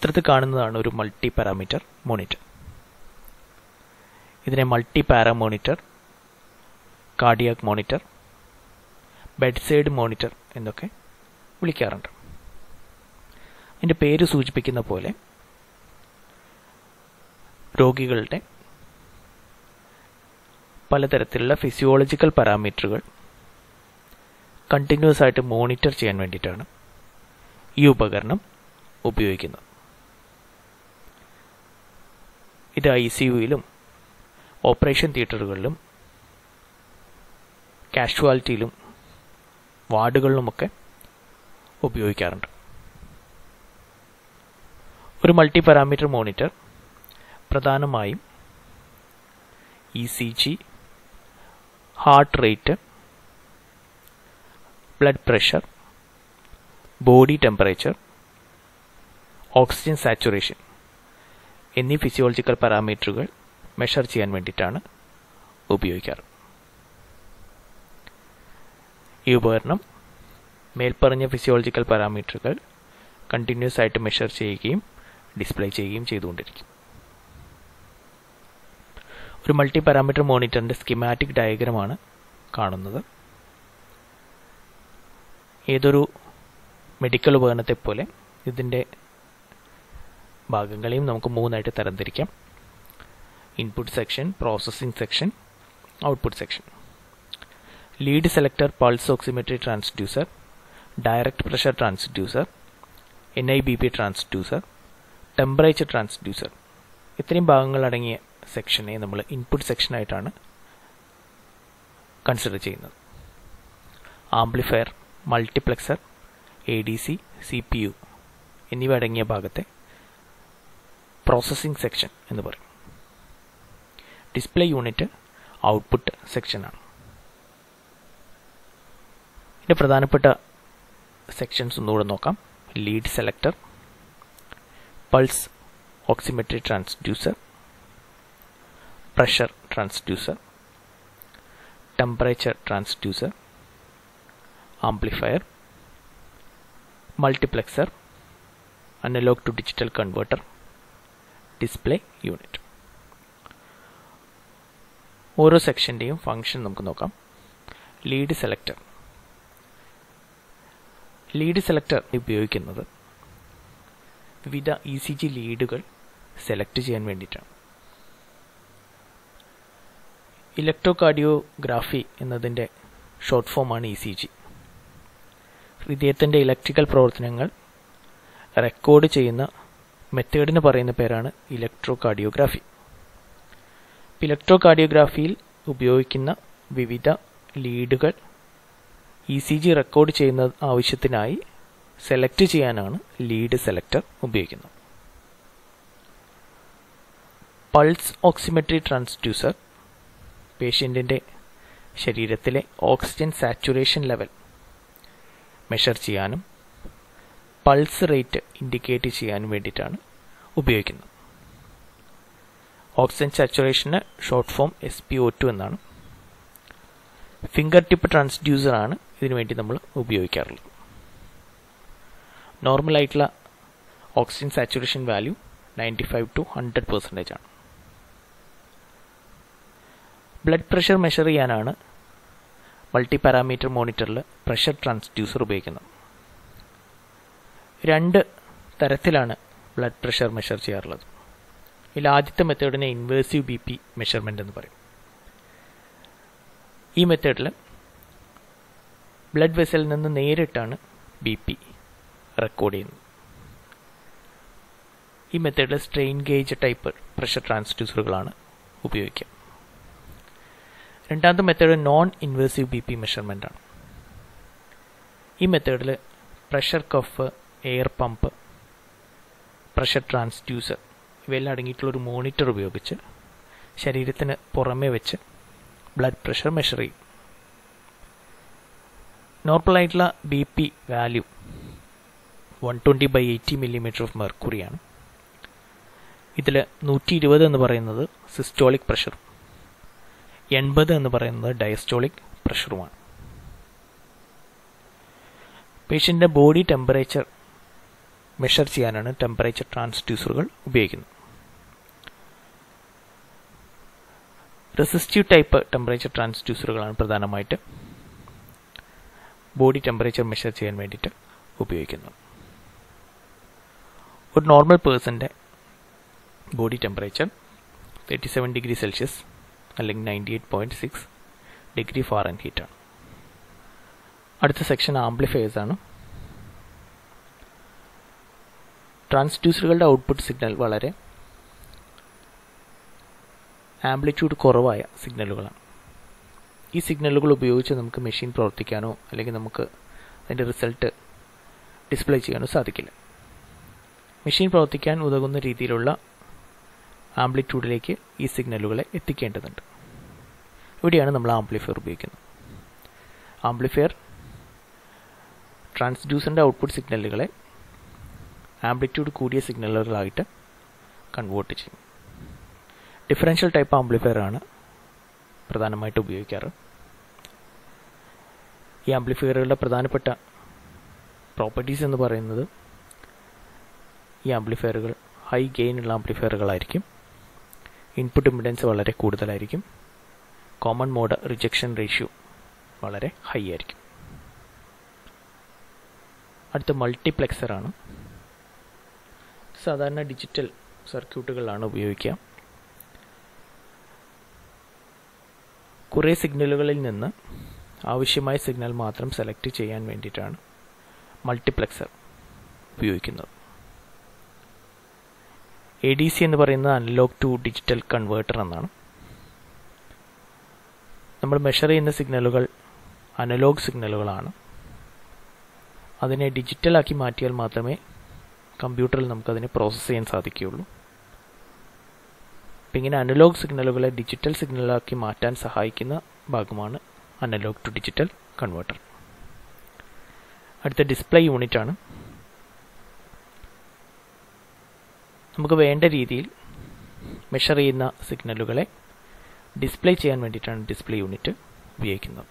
ചിത്രത്തിൽ കാണുന്നതാണ് ഒരു മൾട്ടി പാരാമീറ്റർ മോണിറ്റർ ഇതിനെ multi para monitor cardiac monitor bedside monitor എന്നൊക്കെ വിളിക്കാറുണ്ട് അതിൻ്റെ പേര് സൂചിപ്പിക്കുന്ന പോലെ രോഗികളുടെ പലതരത്തിലുള്ള ഫിസിയോളജിക്കൽ പാരാമീറ്ററുകൾ കണ്ടിന്യൂസ് ആയിട്ട് മോണിറ്റർ ചെയ്യാൻ വേണ്ടിയിട്ടാണ് ഈ ഉപകരണം ഉപയോഗിക്കുന്നത് ഇത് ഐ സി യുയിലും ഓപ്പറേഷൻ തിയേറ്ററുകളിലും കാഷ്വാലിറ്റിയിലും വാർഡുകളിലുമൊക്കെ ഉപയോഗിക്കാറുണ്ട് ഒരു മൾട്ടി പാരാമീറ്റർ മോണിറ്റർ പ്രധാനമായും E C G heart rate blood pressure body temperature oxygen saturation എന്നീ ഫിസിയോളജിക്കൽ പാരാമീറ്ററുകൾ മെഷർ ചെയ്യാൻ വേണ്ടിയിട്ടാണ് ഉപയോഗിക്കാറ് ഈ ഉപകരണം മേൽപ്പറഞ്ഞ ഫിസിയോളജിക്കൽ പാരാമീറ്ററുകൾ കണ്ടിന്യൂസ് ആയിട്ട് മെഷർ ചെയ്യുകയും ഡിസ്പ്ലേ ചെയ്യുകയും ചെയ്തുകൊണ്ടിരിക്കും ഒരു മൾട്ടി പാരാമീറ്റർ മോണിറ്ററിൻ്റെ സ്കിമാറ്റിക് ഡയഗ്രമാണ് കാണുന്നത് ഏതൊരു മെഡിക്കൽ ഉപകരണത്തെ പോലെ ഇതിൻ്റെ ഭാഗങ്ങളെയും നമുക്ക് മൂന്നായിട്ട് തരംതിരിക്കാം input section processing section output section lead selector pulse oximetry transducer direct pressure transducer N I B P transducer temperature transducer ഇത്രയും ഭാഗങ്ങൾ അടങ്ങിയ സെക്ഷനെ നമ്മൾ ഇൻപുട്ട് സെക്ഷനായിട്ടാണ് കൺസിഡർ ചെയ്യുന്നത് amplifier multiplexer A D C C P U എന്നിവ അടങ്ങിയ ഭാഗത്തെ പ്രോസസ്സിംഗ് സെക്ഷൻ എന്ന് പറയും ഡിസ്പ്ലേ യൂണിറ്റ് ഔട്ട്പുട്ട് സെക്ഷനാണ് ഇതിൻ്റെ പ്രധാനപ്പെട്ട സെക്ഷൻസ് ഒന്നുകൂടെ നോക്കാം lead selector pulse oximetry transducer pressure transducer temperature transducer amplifier multiplexer analog to digital converter display unit ഓരോ സെക്ഷൻ്റെയും ഫങ്ഷൻ നമുക്ക് നോക്കാം ലീഡ് സെലക്ടർ ലീഡ് സെലക്ടർ ഉപയോഗിക്കുന്നത് വിവിധ ഇ സി ജി ലീഡുകൾ സെലക്ട് ചെയ്യാൻ വേണ്ടിയിട്ടാണ് ഇലക്ട്രോകാർഡിയോഗ്രാഫി എന്നതിൻ്റെ ഷോർട്ട് ഫോമാണ് ഇ സി ജി ഹൃദയത്തിൻ്റെ ഇലക്ട്രിക്കൽ പ്രവർത്തനങ്ങൾ റെക്കോർഡ് ചെയ്യുന്ന മെത്തേഡിന് പറയുന്ന പേരാണ് ഇലക്ട്രോകാർഡിയോഗ്രാഫി ഇലക്ട്രോകാർഡിയോഗ്രാഫിയിൽ ഉപയോഗിക്കുന്ന വിവിധ ലീഡുകൾ ഇ സി ജി റെക്കോർഡ് ചെയ്യുന്ന ആവശ്യത്തിനായി സെലക്ട് ചെയ്യാനാണ് ലീഡ് സെലക്ടർ ഉപയോഗിക്കുന്നത് പൾസ് ഓക്സിമെട്രി ട്രാൻസ്ഡ്യൂസർ പേഷ്യൻറ്റിൻ്റെ ശരീരത്തിലെ ഓക്സിജൻ സാച്ചുറേഷൻ ലെവൽ മെഷർ ചെയ്യാനും പൾസ് റേറ്റ് ഇൻഡിക്കേറ്റ് ചെയ്യാനും വേണ്ടിയിട്ടാണ് ഉപയോഗിക്കുന്നത് ഓക്സിജൻ സാച്ചുറേഷന് short form S P O two എന്നാണ് ഫിംഗർ ടിപ്പ് ട്രാൻസ്ഡ്യൂസർ ആണ് ഇതിനു വേണ്ടി നമ്മൾ ഉപയോഗിക്കാറുള്ളത് നോർമലായിട്ടുള്ള oxygen saturation value ninety five to hundred percentage ആണ് ബ്ലഡ് പ്രഷർ മെഷർ ചെയ്യാനാണ് മൾട്ടി പാരാമീറ്റർ മോണിറ്ററിൽ പ്രഷർ ട്രാൻസ്ഡ്യൂസർ ഉപയോഗിക്കുന്നത് രണ്ട് തരത്തിലാണ് ബ്ലഡ് പ്രഷർ മെഷർ ചെയ്യാറുള്ളത് ഇതിൽ ആദ്യത്തെ മെത്തേഡിനെ ഇൻവേഴ്സീവ് ബി പി മെഷർമെൻ്റ് എന്ന് പറയും ഈ മെത്തേഡിൽ ബ്ലഡ് വെസലിൽ നിന്ന് നേരിട്ടാണ് ബി പി റെക്കോർഡ് ചെയ്യുന്നത് ഈ മെത്തേഡിൽ സ്ട്രെയിൻ ഗേജ് ടൈപ്പ് പ്രഷർ ട്രാൻസ്ഡ്യൂസറുകളാണ് ഉപയോഗിക്കുക രണ്ടാമത്തെ method non invasive B P measurement ആണ് ഈ മെത്തേഡിൽ pressure cuff air pump pressure transducer ഇവയെല്ലാം അടങ്ങിയിട്ടുള്ള ഒരു മോണിറ്റർ ഉപയോഗിച്ച് ശരീരത്തിന് പുറമേ വെച്ച് ബ്ലഡ് പ്രഷർ മെഷർ ചെയ്യും നോർമലായിട്ടുള്ള B P value one twenty by eighty millimetre of മെർക്കുറിയാണ് ഇതിൽ നൂറ്റി ഇരുപത് എന്ന് പറയുന്നത് സിസ്റ്റോളിക് പ്രഷറും എൺപത് എന്ന് പറയുന്നത് ഡയസ്റ്റോളിക് പ്രഷറുമാണ് പേഷ്യൻ്റെ ബോഡി ടെമ്പറേച്ചർ മെഷർ ചെയ്യാനാണ് ടെമ്പറേച്ചർ ട്രാൻസ്ഡ്യൂസറുകൾ ഉപയോഗിക്കുന്നത് റെസിസ്റ്റീവ് ടൈപ്പ് ടെമ്പറേച്ചർ ട്രാൻസ്ഡ്യൂസറുകളാണ് പ്രധാനമായിട്ട് ബോഡി ടെമ്പറേച്ചർ മെഷർ ചെയ്യാൻ വേണ്ടിയിട്ട് ഉപയോഗിക്കുന്നത് ഒരു നോർമൽ പേഴ്സൻ്റെ body temperature thirty seven degree celsius അല്ലെങ്കിൽ ninety eight point six degree ഫാർ ആൻഡ് ഹീറ്റാണ് അടുത്ത സെക്ഷൻ ആംപ്ലിഫയേഴ്സ് ആണ് ട്രാൻസ്ഡ്യൂസറുകളുടെ ഔട്ട്പുട്ട് സിഗ്നൽ വളരെ ആംപ്ലിറ്റ്യൂഡ് കുറവായ സിഗ്നലുകളാണ് ഈ സിഗ്നലുകൾ ഉപയോഗിച്ച് നമുക്ക് മെഷീൻ പ്രവർത്തിക്കാനോ അല്ലെങ്കിൽ നമുക്ക് അതിൻ്റെ റിസൾട്ട് ഡിസ്പ്ലേ ചെയ്യാനോ സാധിക്കില്ല മെഷീൻ പ്രവർത്തിക്കാൻ ഉതകുന്ന രീതിയിലുള്ള ആംപ്ലിറ്റ്യൂഡിലേക്ക് ഈ സിഗ്നലുകളെ എത്തിക്കേണ്ടതുണ്ട് ഇവിടെയാണ് നമ്മൾ ആംപ്ലിഫയർ ഉപയോഗിക്കുന്നത് ആംപ്ലിഫയർ ട്രാൻസ്ഡ്യൂസറിൻ്റെ ഔട്ട്പുട്ട് സിഗ്നലുകളെ ആംപ്ലിറ്റ്യൂഡ് കൂടിയ സിഗ്നലുകളായിട്ട് കൺവേർട്ട് ചെയ്യും ഡിഫറൻഷ്യൽ ടൈപ്പ് ആംപ്ലിഫയർ ആണ് പ്രധാനമായിട്ട് ഉപയോഗിക്കാറ് ഈ ആംപ്ലിഫയറുകളുടെ പ്രധാനപ്പെട്ട പ്രോപ്പർട്ടീസ് എന്ന് പറയുന്നത് ഈ ആംപ്ലിഫയറുകൾ ഹൈ ഗെയിൻ ഉള്ള ആംപ്ലിഫയറുകളായിരിക്കും ഇൻപുട്ട് ഇമ്പിഡൻസ് വളരെ കൂടുതലായിരിക്കും കോമൺ മോഡ് റിജക്ഷൻ റേഷ്യോ വളരെ ഹൈ ആയിരിക്കും അടുത്ത മൾട്ടിപ്ലെക്സർ ആണ് സാധാരണ ഡിജിറ്റൽ സർക്യൂട്ടുകളാണ് ഉപയോഗിക്കുക കുറേ സിഗ്നലുകളിൽ നിന്ന് ആവശ്യമായ സിഗ്നൽ മാത്രം സെലക്ട് ചെയ്യാൻ വേണ്ടിയിട്ടാണ് മൾട്ടിപ്ലെക്സർ ഉപയോഗിക്കുന്നത് എ ഡി സി എന്ന് പറയുന്നത് അനലോഗ് ടു ഡിജിറ്റൽ കൺവേർട്ടർ എന്നാണ് നമ്മൾ മെഷർ ചെയ്യുന്ന സിഗ്നലുകൾ അനലോഗ് സിഗ്നലുകളാണ് അതിനെ ഡിജിറ്റലാക്കി മാറ്റിയാൽ മാത്രമേ കമ്പ്യൂട്ടറിൽ നമുക്കതിനെ പ്രോസസ്സ് ചെയ്യാൻ സാധിക്കുകയുള്ളൂ അപ്പം ഇങ്ങനെ അനലോഗ് സിഗ്നലുകളെ ഡിജിറ്റൽ സിഗ്നലാക്കി മാറ്റാൻ സഹായിക്കുന്ന ഭാഗമാണ് അനലോഗ് ടു ഡിജിറ്റൽ കൺവേർട്ടർ അടുത്ത ഡിസ്പ്ലേ യൂണിറ്റ് ആണ് നമുക്ക് വേണ്ട രീതിയിൽ മെഷർ ചെയ്യുന്ന സിഗ്നലുകളെ ഡിസ്പ്ലേ ചെയ്യാൻ വേണ്ടിയിട്ടാണ് ഡിസ്പ്ലേ യൂണിറ്റ് ഉപയോഗിക്കുന്നത്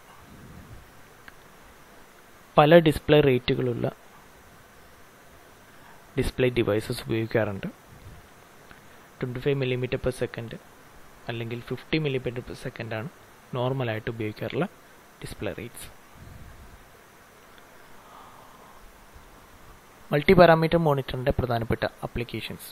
പല ഡിസ്പ്ലേ റേറ്റുകളുള്ള ഡിസ്പ്ലേ ഡിവൈസസ് ഉപയോഗിക്കാറുണ്ട് twenty five millimetre per second അല്ലെങ്കിൽ ഫിഫ്റ്റി മില്ലിമീറ്റർ പെർ സെക്കൻഡാണ് നോർമലായിട്ട് ഉപയോഗിക്കാറുള്ള ഡിസ്പ്ലേ റേറ്റ്സ് മൾട്ടി പാരാമീറ്റർ മോണിറ്ററിൻ്റെ പ്രധാനപ്പെട്ട അപ്ലിക്കേഷൻസ്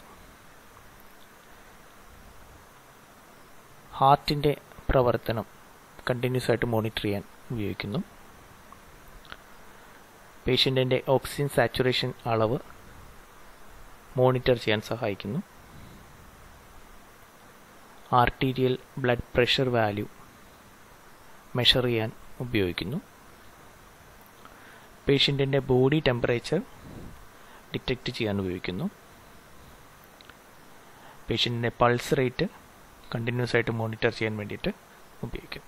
ഹാർട്ടിൻ്റെ പ്രവർത്തനം കണ്ടിന്യൂസ് ആയിട്ട് മോണിറ്റർ ചെയ്യാൻ ഉപയോഗിക്കുന്നു പേഷ്യൻറ്റിൻ്റെ ഓക്സിജൻ സാച്ചുറേഷൻ അളവ് മോണിറ്റർ ചെയ്യാൻ സഹായിക്കുന്നു arterial blood pressure value measure ചെയ്യാൻ ഉപയോഗിക്കുന്നു പേഷ്യൻറ്റിൻ്റെ ബോഡി ടെമ്പറേച്ചർ ഡിറ്റക്റ്റ് ചെയ്യാൻ ഉപയോഗിക്കുന്നു പേഷ്യൻറ്റിൻ്റെ പൾസ് റേറ്റ് കണ്ടിന്യൂസ് ആയിട്ട് മോണിറ്റർ ചെയ്യാൻ വേണ്ടിയിട്ട് ഉപയോഗിക്കും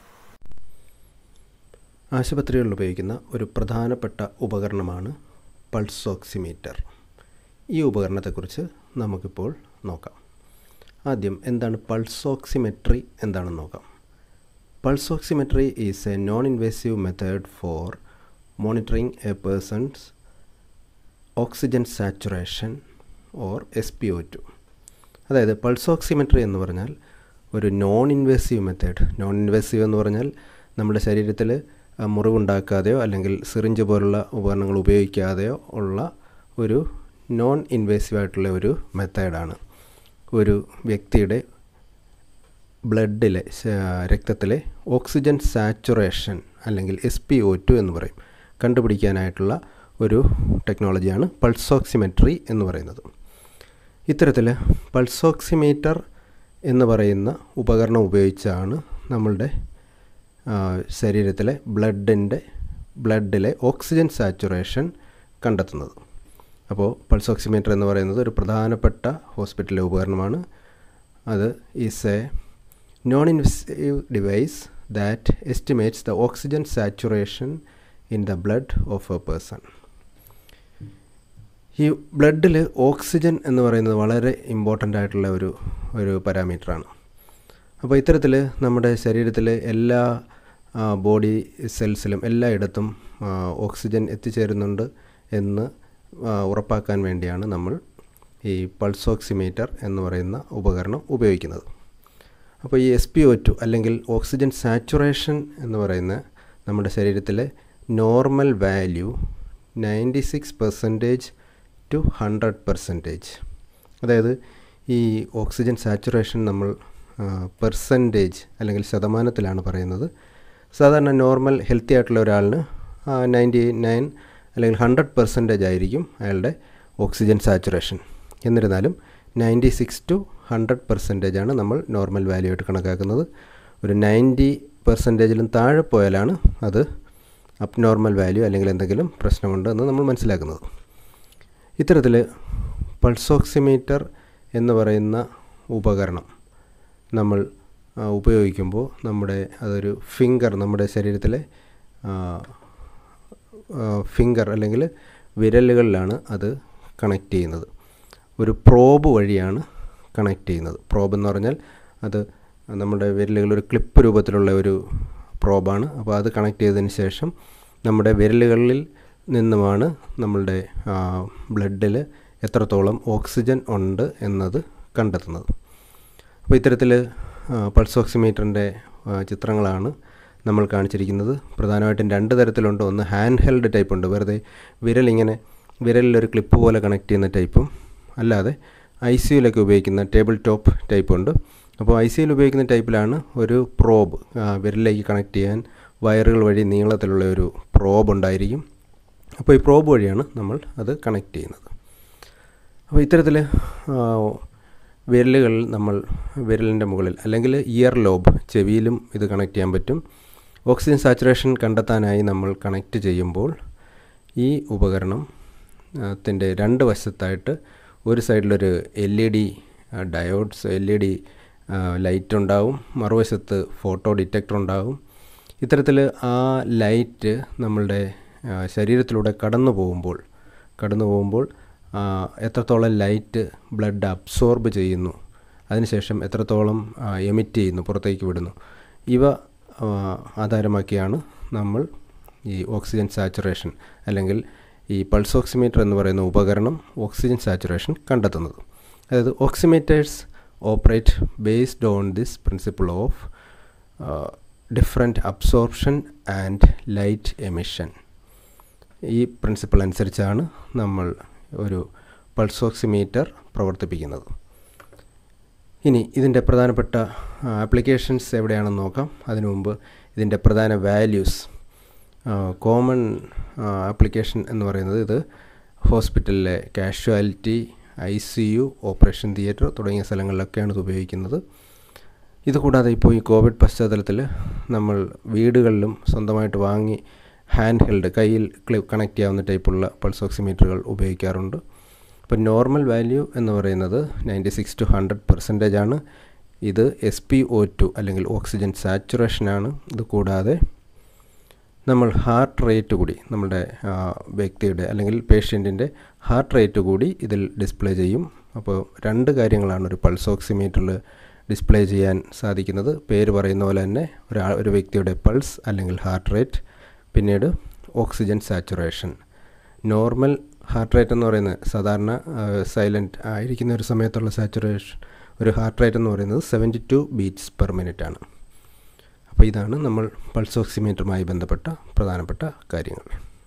ആശുപത്രികളിൽ ഉപയോഗിക്കുന്ന ഒരു പ്രധാനപ്പെട്ട ഉപകരണമാണ് പൾസ് ഓക്സിമീറ്റർ ഈ ഉപകരണത്തെക്കുറിച്ച് നമുക്കിപ്പോൾ നോക്കാം ആദ്യം എന്താണ് പൾസ് ഓക്സിമെട്രി എന്താണെന്ന് നോക്കാം pulse oximetry is a non invasive method for monitoring a person's oxygen saturation or S P O two അതായത് പൾസ് ഓക്സിമെട്രി എന്ന് പറഞ്ഞാൽ ഒരു non invasive method non invasive എന്ന് പറഞ്ഞാൽ നമ്മുടെ ശരീരത്തിൽ മുറിവുണ്ടാക്കാതെയോ അല്ലെങ്കിൽ സിറിഞ്ച് പോലുള്ള ഉപകരണങ്ങൾ ഉപയോഗിക്കാതെയോ ഉള്ള ഒരു നോൺ ഇൻവേസീവ് ആയിട്ടുള്ള ഒരു മെത്തേഡാണ് ഒരു വ്യക്തിയുടെ ബ്ലഡിലെ രക്തത്തിലെ ഓക്സിജൻ സാച്ചുറേഷൻ അല്ലെങ്കിൽ എസ് പി ഒ ടു എന്ന് പറയും കണ്ടുപിടിക്കാനായിട്ടുള്ള ഒരു ടെക്നോളജിയാണ് പൾസോക്സിമെട്രി എന്ന് പറയുന്നത് ഇത്തരത്തിൽ പൾസോക്സിമീറ്റർ എന്ന് പറയുന്ന ഉപകരണം ഉപയോഗിച്ചാണ് നമ്മളുടെ ശരീരത്തിലെ ബ്ലഡിൻ്റെ ബ്ലഡിലെ ഓക്സിജൻ സാച്ചുറേഷൻ കണ്ടെത്തുന്നത് അപ്പോൾ പൾസ് ഓക്സിമീറ്റർ എന്ന് പറയുന്നത് ഒരു പ്രധാനപ്പെട്ട ഹോസ്പിറ്റലിലെ ഉപകരണമാണ് അത് is a non invasive device that estimates the oxygen saturation in the blood of a person ഈ ബ്ലഡിൽ ഓക്സിജൻ എന്ന് പറയുന്നത് വളരെ ഇമ്പോർട്ടൻ്റ് ആയിട്ടുള്ള ഒരു ഒരു പാരാമീറ്ററാണ് അപ്പോൾ ഇത്തരത്തിൽ നമ്മുടെ ശരീരത്തിലെ എല്ലാ ബോഡി സെൽസിലും എല്ലായിടത്തും ഓക്സിജൻ എത്തിച്ചേരുന്നുണ്ട് എന്ന് ഉറപ്പാക്കാൻ വേണ്ടിയാണ് നമ്മൾ ഈ പൾസ് ഓക്സിമീറ്റർ എന്ന് പറയുന്ന ഉപകരണം ഉപയോഗിക്കുന്നത് അപ്പോൾ ഈ എസ് പി ഒ ടു അല്ലെങ്കിൽ ഓക്സിജൻ സാച്ചുറേഷൻ എന്ന് പറയുന്ന നമ്മുടെ ശരീരത്തിലെ normal value ninety six percentage to hundred percentage അതായത് ഈ ഓക്സിജൻ സാച്ചുറേഷൻ നമ്മൾ പെർസെൻറ്റേജ് അല്ലെങ്കിൽ ശതമാനത്തിലാണ് പറയുന്നത് സാധാരണ നോർമൽ ഹെൽത്തി ആയിട്ടുള്ള ഒരാളിന് നയൻറ്റി നയൻ അല്ലെങ്കിൽ ഹൺഡ്രഡ് പെർസെൻറ്റേജ് ആയിരിക്കും അയാളുടെ ഓക്സിജൻ സാച്ചുറേഷൻ എന്നിരുന്നാലും ninety six to hundred percentage ആണ് നമ്മൾ നോർമൽ വാല്യൂ ആയിട്ട് കണക്കാക്കുന്നത് ഒരു നയൻറ്റി പെർസെൻറ്റേജിലും താഴെ പോയാലാണ് അത് അപ് നോർമൽ വാല്യൂ അല്ലെങ്കിൽ എന്തെങ്കിലും പ്രശ്നമുണ്ട് എന്ന് നമ്മൾ മനസ്സിലാക്കുന്നത് ഇത്തരത്തിൽ പൾസോക്സിമീറ്റർ എന്ന് പറയുന്ന ഉപകരണം നമ്മൾ ഉപയോഗിക്കുമ്പോൾ നമ്മുടെ അതൊരു ഫിംഗർ നമ്മുടെ ശരീരത്തിലെ ഫിംഗർ അല്ലെങ്കിൽ വിരലുകളിലാണ് അത് കണക്ട് ചെയ്യുന്നത് ഒരു പ്രോബ് വഴിയാണ് കണക്ട് ചെയ്യുന്നത് പ്രോബ് എന്ന് പറഞ്ഞാൽ അത് നമ്മുടെ വിരലുകളിൽ ഒരു ക്ലിപ്പ് രൂപത്തിലുള്ള ഒരു പ്രോബാണ് അപ്പോൾ അത് കണക്ട് ചെയ്തതിന് ശേഷം നമ്മുടെ വിരലുകളിൽ നിന്നുമാണ് നമ്മളുടെ ബ്ലഡിൽ എത്രത്തോളം ഓക്സിജൻ ഉണ്ട് എന്നത് കണ്ടെത്തുന്നത് അപ്പോൾ ഇത്തരത്തിൽ പൾസ് ഓക്സിമീറ്ററിൻ്റെ ചിത്രങ്ങളാണ് നമ്മൾ കാണിച്ചിരിക്കുന്നത് പ്രധാനമായിട്ടും രണ്ട് തരത്തിലുണ്ട് ഒന്ന് ഹാൻഡ് ഹെൽഡ് ടൈപ്പ് ഉണ്ട് വെറുതെ വിരലിങ്ങനെ വിരലിലൊരു ക്ലിപ്പ് പോലെ കണക്ട് ചെയ്യുന്ന ടൈപ്പും അല്ലാതെ ഐ സിയുലൊക്കെ ഉപയോഗിക്കുന്ന ടേബിൾ ടോപ്പ് ടൈപ്പ് ഉണ്ട് അപ്പോൾ ഐ സിയിൽ ഉപയോഗിക്കുന്ന ടൈപ്പിലാണ് ഒരു പ്രോബ് വിരലിലേക്ക് കണക്ട് ചെയ്യാൻ വയറുകൾ വഴി നീളത്തിലുള്ള ഒരു പ്രോബ് ഉണ്ടായിരിക്കും അപ്പോൾ ഈ പ്രോബ് വഴിയാണ് നമ്മൾ അത് കണക്ട് ചെയ്യുന്നത് അപ്പോൾ ഇത്തരത്തിൽ വിരലുകളിൽ നമ്മൾ വിരലിൻ്റെ മുകളിൽ അല്ലെങ്കിൽ ഇയർ ലോബ് ചെവിയിലും ഇത് കണക്ട് ചെയ്യാൻ പറ്റും ഓക്സിജൻ സാച്ചുറേഷൻ കണ്ടെത്താനായി നമ്മൾ കണക്ട് ചെയ്യുമ്പോൾ ഈ ഉപകരണം ത്തിൻ്റെ രണ്ട് വശത്തായിട്ട് ഒരു സൈഡിലൊരു L E D diodes L E D light ഉണ്ടാവും മറുവശത്ത് ഫോട്ടോ ഡിറ്റക്ടർ ഉണ്ടാവും ഇത്തരത്തിൽ ആ ലൈറ്റ് നമ്മളുടെ ശരീരത്തിലൂടെ കടന്നു പോകുമ്പോൾ കടന്നു പോകുമ്പോൾ എത്രത്തോളം ലൈറ്റ് ബ്ലഡ് അബ്സോർബ് ചെയ്യുന്നു അതിനുശേഷം എത്രത്തോളം എമിറ്റ് ചെയ്യുന്നു പുറത്തേക്ക് വിടുന്നു ഇവ ആധാരമാക്കിയാണ് നമ്മൾ ഈ ഓക്സിജൻ സാച്ചുറേഷൻ അല്ലെങ്കിൽ ഈ പൾസ് ഓക്സിമീറ്റർ എന്ന് പറയുന്ന ഉപകരണം ഓക്സിജൻ സാച്ചുറേഷൻ കണ്ടെത്തുന്നത് അതായത് oximeters operate based on this principle of different absorption and light emission ഈ പ്രിൻസിപ്പിൾ അനുസരിച്ചാണ് നമ്മൾ ഒരു പൾസ് ഓക്സിമീറ്റർ പ്രവർത്തിപ്പിക്കുന്നത് ഇനി ഇതിൻ്റെ പ്രധാനപ്പെട്ട ആപ്ലിക്കേഷൻസ് എവിടെയാണെന്ന് നോക്കാം അതിനു മുമ്പ് ഇതിൻ്റെ പ്രധാന വാല്യൂസ് കോമൺ ആപ്ലിക്കേഷൻ എന്ന് പറയുന്നത് ഇത് ഹോസ്പിറ്റലിലെ casualty I C U operation theatre തുടങ്ങിയ സ്ഥലങ്ങളിലൊക്കെയാണ് ഇത് ഉപയോഗിക്കുന്നത് ഇതുകൂടാതെ ഇപ്പോൾ ഈ കോവിഡ് പശ്ചാത്തലത്തിൽ നമ്മൾ വീടുകളിലും സ്വന്തമായിട്ട് വാങ്ങി ഹാൻഡ് ഹെൽഡ് കയ്യിൽ കണക്ട് ചെയ്യാവുന്ന ടൈപ്പുള്ള പൾസ് ഓക്സിമീറ്ററുകൾ ഉപയോഗിക്കാറുണ്ട് ഇപ്പോൾ നോർമൽ വാല്യൂ എന്ന് പറയുന്നത് ninety six to hundred percentage ആണ് ഇത് എസ് പി ഒ ടു അല്ലെങ്കിൽ ഓക്സിജൻ സാച്ചുറേഷനാണ് ഇത് കൂടാതെ നമ്മൾ ഹാർട്ട് റേറ്റ് കൂടി നമ്മുടെ വ്യക്തിയുടെ അല്ലെങ്കിൽ പേഷ്യൻറ്റിൻ്റെ ഹാർട്ട് റേറ്റ് കൂടി ഇതിൽ ഡിസ്പ്ലേ ചെയ്യും അപ്പോൾ രണ്ട് കാര്യങ്ങളാണ് ഒരു പൾസ് ഓക്സിമീറ്ററിൽ ഡിസ്പ്ലേ ചെയ്യാൻ സാധിക്കുന്നത് പേര് പറയുന്ന പോലെ തന്നെ ഒരാ ഒരു വ്യക്തിയുടെ പൾസ് അല്ലെങ്കിൽ ഹാർട്ട് റേറ്റ് പിന്നീട് oxygen saturation normal heart rate എന്ന് പറയുന്നത് സാധാരണ സൈലൻറ്റ് ആയിരിക്കുന്ന ഒരു സമയത്തുള്ള സാച്ചുറേഷൻ ഒരു ഹാർട്ട് റേറ്റ് എന്ന് പറയുന്നത് seventy two beats per minute ആണ് അപ്പോൾ ഇതാണ് നമ്മൾ പൾസ് ഓക്സിമീറ്ററുമായി ബന്ധപ്പെട്ട പ്രധാനപ്പെട്ട കാര്യങ്ങൾ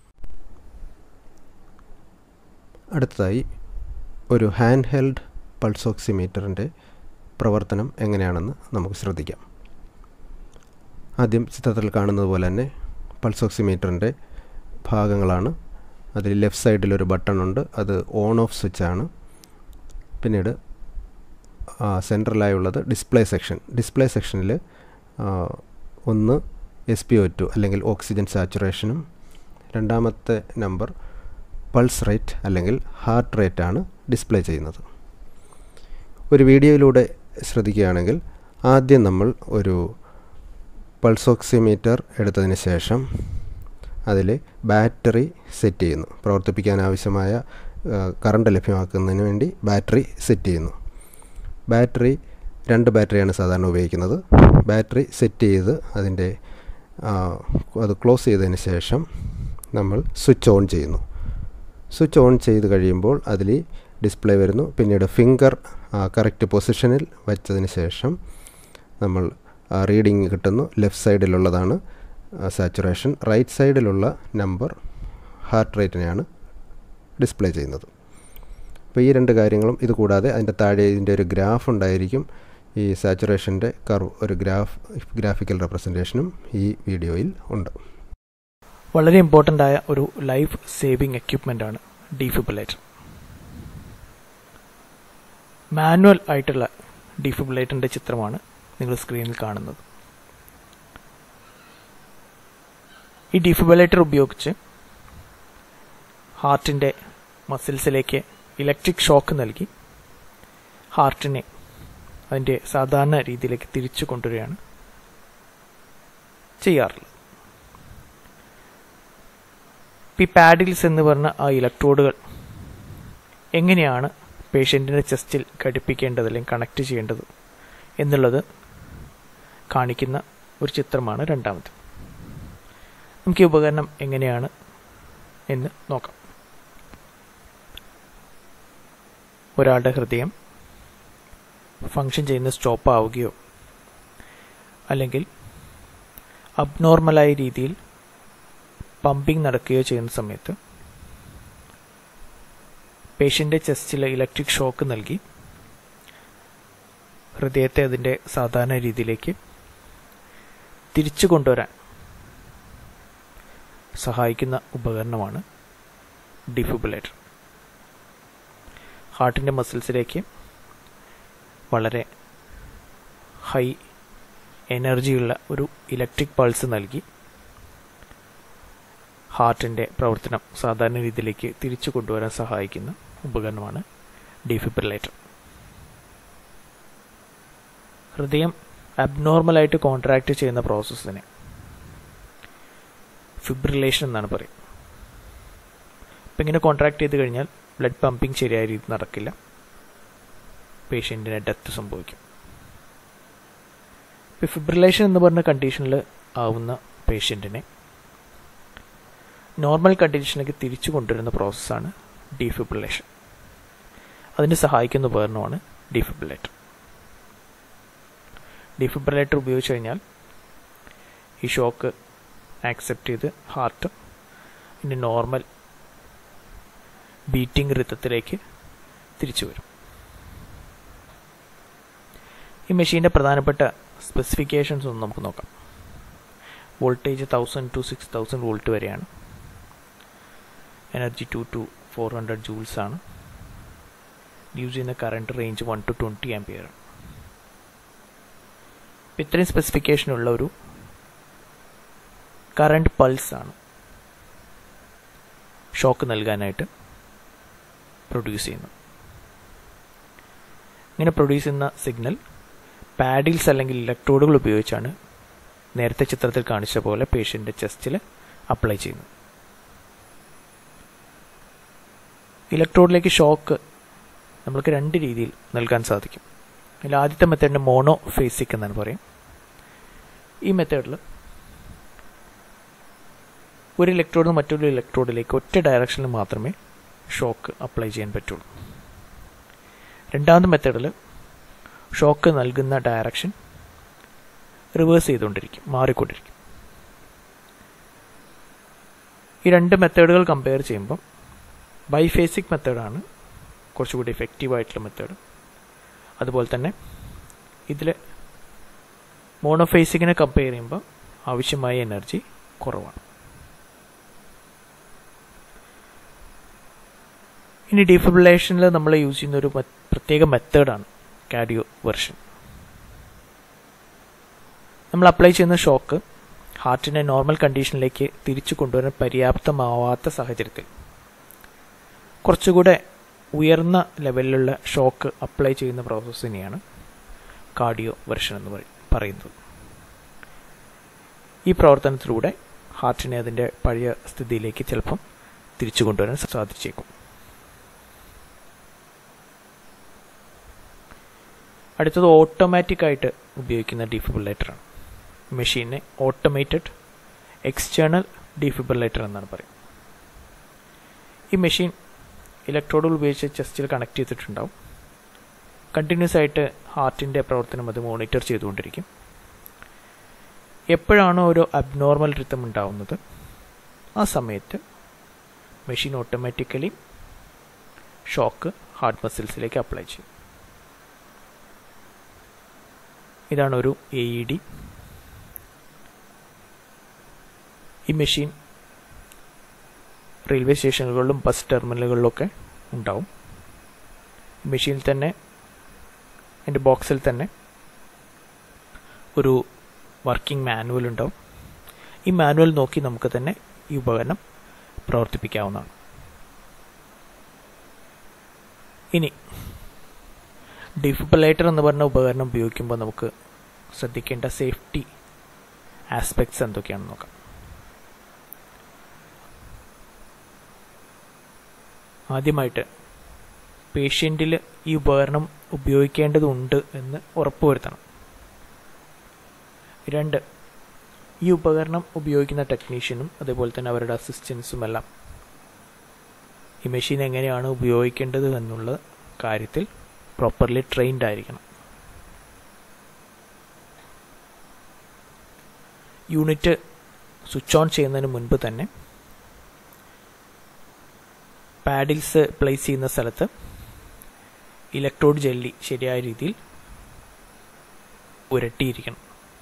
അടുത്തതായി ഒരു ഹാൻഡ് ഹെൽഡ് പൾസ് ഓക്സിമീറ്ററിൻ്റെ പ്രവർത്തനം എങ്ങനെയാണെന്ന് നമുക്ക് ശ്രദ്ധിക്കാം ആദ്യം ചിത്രത്തിൽ കാണുന്നത് പോലെ തന്നെ പൾസ് ഓക്സിമീറ്ററിൻ്റെ ഭാഗങ്ങളാണ് അതിൽ ലെഫ്റ്റ് സൈഡിൽ ഒരു ബട്ടൺ ഉണ്ട് അത് ഓൺ ഓഫ് സ്വിച്ച് ആണ് പിന്നീട് സെൻട്രലായുള്ളത് ഡിസ്പ്ലേ സെക്ഷൻ ഡിസ്പ്ലേ സെക്ഷനിൽ ഒന്ന് എസ് പി ഒ ടു അല്ലെങ്കിൽ ഓക്സിജൻ സാച്ചുറേഷനും രണ്ടാമത്തെ നമ്പർ പൾസ് റേറ്റ് അല്ലെങ്കിൽ ഹാർട്ട് റേറ്റ് ആണ് ഡിസ്പ്ലേ ചെയ്യുന്നത് ഒരു വീഡിയോയിലൂടെ ശ്രദ്ധിക്കുകയാണെങ്കിൽ ആദ്യം നമ്മൾ ഒരു പൾസ് ഓക്സിമീറ്റർ എടുത്തതിന് ശേഷം അതിൽ ബാറ്ററി സെറ്റ് ചെയ്യുന്നു പ്രവർത്തിപ്പിക്കാൻ ആവശ്യമായ കറണ്ട് ലഭ്യമാക്കുന്നതിന് വേണ്ടി ബാറ്ററി സെറ്റ് ചെയ്യുന്നു ബാറ്ററി രണ്ട് ബാറ്ററിയാണ് സാധാരണ ഉപയോഗിക്കുന്നത് ബാറ്ററി സെറ്റ് ചെയ്ത് അതിൻ്റെ അത് ക്ലോസ് ചെയ്തതിന് ശേഷം നമ്മൾ സ്വിച്ച് ഓൺ ചെയ്യുന്നു സ്വിച്ച് ഓൺ ചെയ്ത് കഴിയുമ്പോൾ അതിൽ ഡിസ്പ്ലേ വരുന്നു പിന്നീട് ഫിംഗർ കറക്റ്റ് പൊസിഷനിൽ വെച്ചതിന് ശേഷം നമ്മൾ റീഡിങ് കിട്ടുന്നു ലെഫ്റ്റ് സൈഡിലുള്ളതാണ് സാച്ചുറേഷൻ റൈറ്റ് സൈഡിലുള്ള നമ്പർ ഹാർട്ട് റേറ്റിനെയാണ് ഡിസ്പ്ലേ ചെയ്യുന്നത് അപ്പോൾ ഈ രണ്ട് കാര്യങ്ങളും ഇത് കൂടാതെ അതിൻ്റെ താഴെ ഇതിൻ്റെ ഒരു ഗ്രാഫ് ഉണ്ടായിരിക്കും ഈ സാച്ചുറേഷൻ്റെ കർവ് ഒരു ഗ്രാഫ് ഗ്രാഫിക്കൽ റെപ്രസെൻറ്റേഷനും ഈ വീഡിയോയിൽ ഉണ്ട് വളരെ ഇമ്പോർട്ടൻ്റ് ആയ ഒരു ലൈഫ് സേവിങ് എക്യുപ്മെൻ്റ് ആണ് ഡിഫിബുലേറ്റർ മാനുവൽ ആയിട്ടുള്ള ഡിഫിബുലേറ്ററിൻ്റെ ചിത്രമാണ് നിങ്ങൾ സ്ക്രീനിൽ കാണുന്നത് ഈ ഡിഫിബുലേറ്റർ ഉപയോഗിച്ച് ഹാർട്ടിൻ്റെ മസിൽസിലേക്ക് ഇലക്ട്രിക് ഷോക്ക് നൽകി ഹാർട്ടിനെ അതിൻ്റെ സാധാരണ രീതിയിലേക്ക് തിരിച്ചു കൊണ്ടുവരികയാണ് ചെയ്യാറുള്ളത് ഈ പാഡിൽസ് എന്ന് പറഞ്ഞ ആ ഇലക്ട്രോഡുകൾ എങ്ങനെയാണ് പേഷ്യൻറ്റിൻ്റെ ചെസ്റ്റിൽ ഘടിപ്പിക്കേണ്ടത് അല്ലെങ്കിൽ കണക്ട് ചെയ്യേണ്ടത് എന്നുള്ളത് കാണിക്കുന്ന ഒരു ചിത്രമാണ് രണ്ടാമത് നമുക്ക് ഈ ഉപകരണം എങ്ങനെയാണ് എന്ന് നോക്കാം ഒരാളുടെ ഹൃദയം ഫങ്ഷൻ ചെയ്യുന്ന സ്റ്റോപ്പ് ആവുകയോ അല്ലെങ്കിൽ അബ്നോർമലായ രീതിയിൽ പമ്പിംഗ് നടക്കുകയോ ചെയ്യുന്ന സമയത്ത് പേഷ്യൻ്റെ ചെസ്റ്റിൽ ഇലക്ട്രിക് ഷോക്ക് നൽകി ഹൃദയത്തെ അതിൻ്റെ സാധാരണ രീതിയിലേക്ക് തിരിച്ചു കൊണ്ടുവരാൻ സഹായിക്കുന്ന ഉപകരണമാണ് ഡിഫിബുലേറ്റർ ഹാർട്ടിൻ്റെ മസിൽസിലേക്ക് വളരെ ഹൈ എനർജിയുള്ള ഒരു ഇലക്ട്രിക് പൾസ് നൽകി ഹാർട്ടിൻ്റെ പ്രവർത്തനം സാധാരണ രീതിയിലേക്ക് തിരിച്ചു കൊണ്ടുവരാൻ സഹായിക്കുന്ന ഉപകരണമാണ് ഡിഫിബ്രിലേറ്റർ ഹൃദയം അബ്നോർമലായിട്ട് കോൺട്രാക്ട് ചെയ്യുന്ന പ്രോസസ്സിനെ ഫിബ്രിലേഷൻ എന്നാണ് പറയുക അപ്പം ഇങ്ങനെ കോൺട്രാക്ട് ചെയ്ത് കഴിഞ്ഞാൽ ബ്ലഡ് പമ്പിങ് ശരിയായ രീതിയിൽ നടക്കില്ല പേഷ്യൻറ്റിന് ഡെത്ത് സംഭവിക്കും ഇപ്പോൾ ഫിബ്രിലേഷൻ എന്ന് പറഞ്ഞ കണ്ടീഷനിൽ ആവുന്ന പേഷ്യൻറ്റിനെ നോർമൽ കണ്ടീഷനിലേക്ക് തിരിച്ചു കൊണ്ടുവരുന്ന പ്രോസസ്സാണ് ഡീഫിബ്രിലേഷൻ അതിന് സഹായിക്കുന്ന ഉപകരണമാണ് ഡീഫിബ്രിലേറ്റർ ഡീഫിബ്രിലേറ്റർ ഉപയോഗിച്ച് കഴിഞ്ഞാൽ ഈ ഷോക്ക് ആക്സെപ്റ്റ് ചെയ്ത് ഹാർട്ട് ഇനി നോർമൽ ബീറ്റിംഗ് ഋത്തത്തിലേക്ക് തിരിച്ചു വരും ഈ മെഷീൻ്റെ പ്രധാനപ്പെട്ട സ്പെസിഫിക്കേഷൻസ് ഒന്ന് നമുക്ക് നോക്കാം voltage thousand to six thousand volt വരെയാണ് energy two to four hundred joules ആണ് യൂസ് ചെയ്യുന്ന current range one to twenty ampere ആണ് ഇത്രയും സ്പെസിഫിക്കേഷനുള്ള ഒരു കറണ്ട് പൾസ് ആണ് ഷോക്ക് നൽകാനായിട്ട് പ്രൊഡ്യൂസ് ചെയ്യുന്നത് ഇങ്ങനെ പ്രൊഡ്യൂസ് ചെയ്യുന്ന സിഗ്നൽ പാഡിൽസ് അല്ലെങ്കിൽ ഇലക്ട്രോഡുകൾ ഉപയോഗിച്ചാണ് നേരത്തെ ചിത്രത്തിൽ കാണിച്ച പോലെ പേഷ്യൻ്റെ ചെസ്റ്റിൽ അപ്ലൈ ചെയ്യുന്നത് ഇലക്ട്രോഡിലേക്ക് ഷോക്ക് നമ്മൾക്ക് രണ്ട് രീതിയിൽ നൽകാൻ സാധിക്കും അതിൽ ആദ്യത്തെ മെത്തേഡിന് മോണോ ഫേസിക് എന്നാണ് പറയും ഈ മെത്തേഡിൽ ഒരു ഇലക്ട്രോഡിൽ നിന്ന് മറ്റൊരു ഇലക്ട്രോഡിലേക്ക് ഒറ്റ ഡയറക്ഷനിൽ മാത്രമേ ഷോക്ക് അപ്ലൈ ചെയ്യാൻ പറ്റുള്ളൂ രണ്ടാമത്തെ മെത്തേഡിൽ ഷോക്ക് നൽകുന്ന ഡയറക്ഷൻ റിവേഴ്സ് ചെയ്തുകൊണ്ടിരിക്കും മാറിക്കൊണ്ടിരിക്കും ഈ രണ്ട് മെത്തേഡുകൾ കമ്പയർ ചെയ്യുമ്പോൾ ബൈഫേസിക് മെത്തേഡാണ് കുറച്ചുകൂടി എഫക്റ്റീവ് ആയിട്ടുള്ള മെത്തേഡ് അതുപോലെ തന്നെ ഇതിൽ മോണോഫേസിക്കിനെ കമ്പയർ ചെയ്യുമ്പോൾ ആവശ്യമായ എനർജി കുറവാണ് ഇനി ഡിഫിബ്രിലേഷനിൽ നമ്മൾ യൂസ് ചെയ്യുന്ന ഒരു പ്രത്യേക മെത്തേഡാണ് കാഡിയോ വെർഷൻ നമ്മൾ അപ്ലൈ ചെയ്യുന്ന ഷോക്ക് ഹാർട്ടിനെ നോർമൽ കണ്ടീഷനിലേക്ക് തിരിച്ചു കൊണ്ടുവരാൻ പര്യാപ്തമാവാത്ത സാഹചര്യത്തിൽ കുറച്ചുകൂടെ ഉയർന്ന ലെവലിലുള്ള ഷോക്ക് അപ്ലൈ ചെയ്യുന്ന പ്രോസസ്സിനെയാണ് കാർഡിയോ വെർഷൻ എന്ന് പറയുന്നത് ഈ പ്രവർത്തനത്തിലൂടെ ഹാർട്ടിനെ അതിൻ്റെ പഴയ സ്ഥിതിയിലേക്ക് ചിലപ്പം തിരിച്ചു കൊണ്ടുവരാൻ സാധിച്ചേക്കും അടുത്തത് ഓട്ടോമാറ്റിക് ആയിട്ട് ഉപയോഗിക്കുന്ന ഡിഫിബ്രിലേറ്ററാണ് മെഷീനെ ഓട്ടോമേറ്റഡ് എക്സ്റ്റേണൽ ഡിഫിബ്രിലേറ്റർ എന്നാണ് പറയുന്നത് ഈ ഈ മെഷീൻ ഇലക്ട്രോഡുകൾ ഉപയോഗിച്ച് ചെസ്റ്റിൽ കണക്ട് ചെയ്തിട്ടുണ്ടാവും കണ്ടിന്യൂസ് ആയിട്ട് ഹാർട്ടിൻ്റെ പ്രവർത്തനം അത് മോണിറ്റർ ചെയ്തുകൊണ്ടിരിക്കും എപ്പോഴാണോ ഒരു അബ്നോർമൽ റിത്തം ഉണ്ടാവുന്നത് ആ സമയത്ത് മെഷീൻ ഓട്ടോമാറ്റിക്കലി ഷോക്ക് ഹാർട്ട് മസിൽസിലേക്ക് അപ്ലൈ ചെയ്യും ഇതാണ് ഒരു എ ഇ ഡി ഈ മെഷീൻ റെയിൽവേ സ്റ്റേഷനുകളിലും ബസ് ടെർമിനലുകളിലൊക്കെ ഉണ്ടാവും മെഷീനിൽ തന്നെ എൻ്റെ ബോക്സിൽ തന്നെ ഒരു വർക്കിംഗ് മാനുവൽ ഉണ്ടാവും ഈ മാനുവൽ നോക്കി നമുക്ക് തന്നെ ഈ ഉപകരണം പ്രവർത്തിപ്പിക്കാവുന്നതാണ് ഇനി ഡിഫിബിലേറ്റർ എന്ന് പറഞ്ഞ ഉപകരണം ഉപയോഗിക്കുമ്പോൾ നമുക്ക് ശ്രദ്ധിക്കേണ്ട സേഫ്റ്റി ആസ്പെക്ട്സ് എന്തൊക്കെയാണെന്ന് നോക്കാം ആദ്യമായിട്ട് പേഷ്യൻറ്റിൽ ഈ ഉപകരണം ഉപയോഗിക്കേണ്ടതുണ്ട് എന്ന് ഉറപ്പുവരുത്തണം രണ്ട് ഈ ഉപകരണം ഉപയോഗിക്കുന്ന ടെക്നീഷ്യനും അതേപോലെ തന്നെ അവരുടെ അസിസ്റ്റൻസും എല്ലാം ഈ മെഷീൻ എങ്ങനെയാണ് ഉപയോഗിക്കേണ്ടത് എന്നുള്ള കാര്യത്തിൽ പ്രോപ്പർലി ട്രെയിൻഡ് ആയിരിക്കണം യൂണിറ്റ് സ്വിച്ച് ഓൺ ചെയ്യുന്നതിന് മുൻപ് തന്നെ പാഡിൽസ് പ്ലേസ് ചെയ്യുന്ന സ്ഥലത്ത് ഇലക്ട്രോഡ് ജെല്ലി ശരിയായ രീതിയിൽ ഉരട്ടിയിരിക്കണം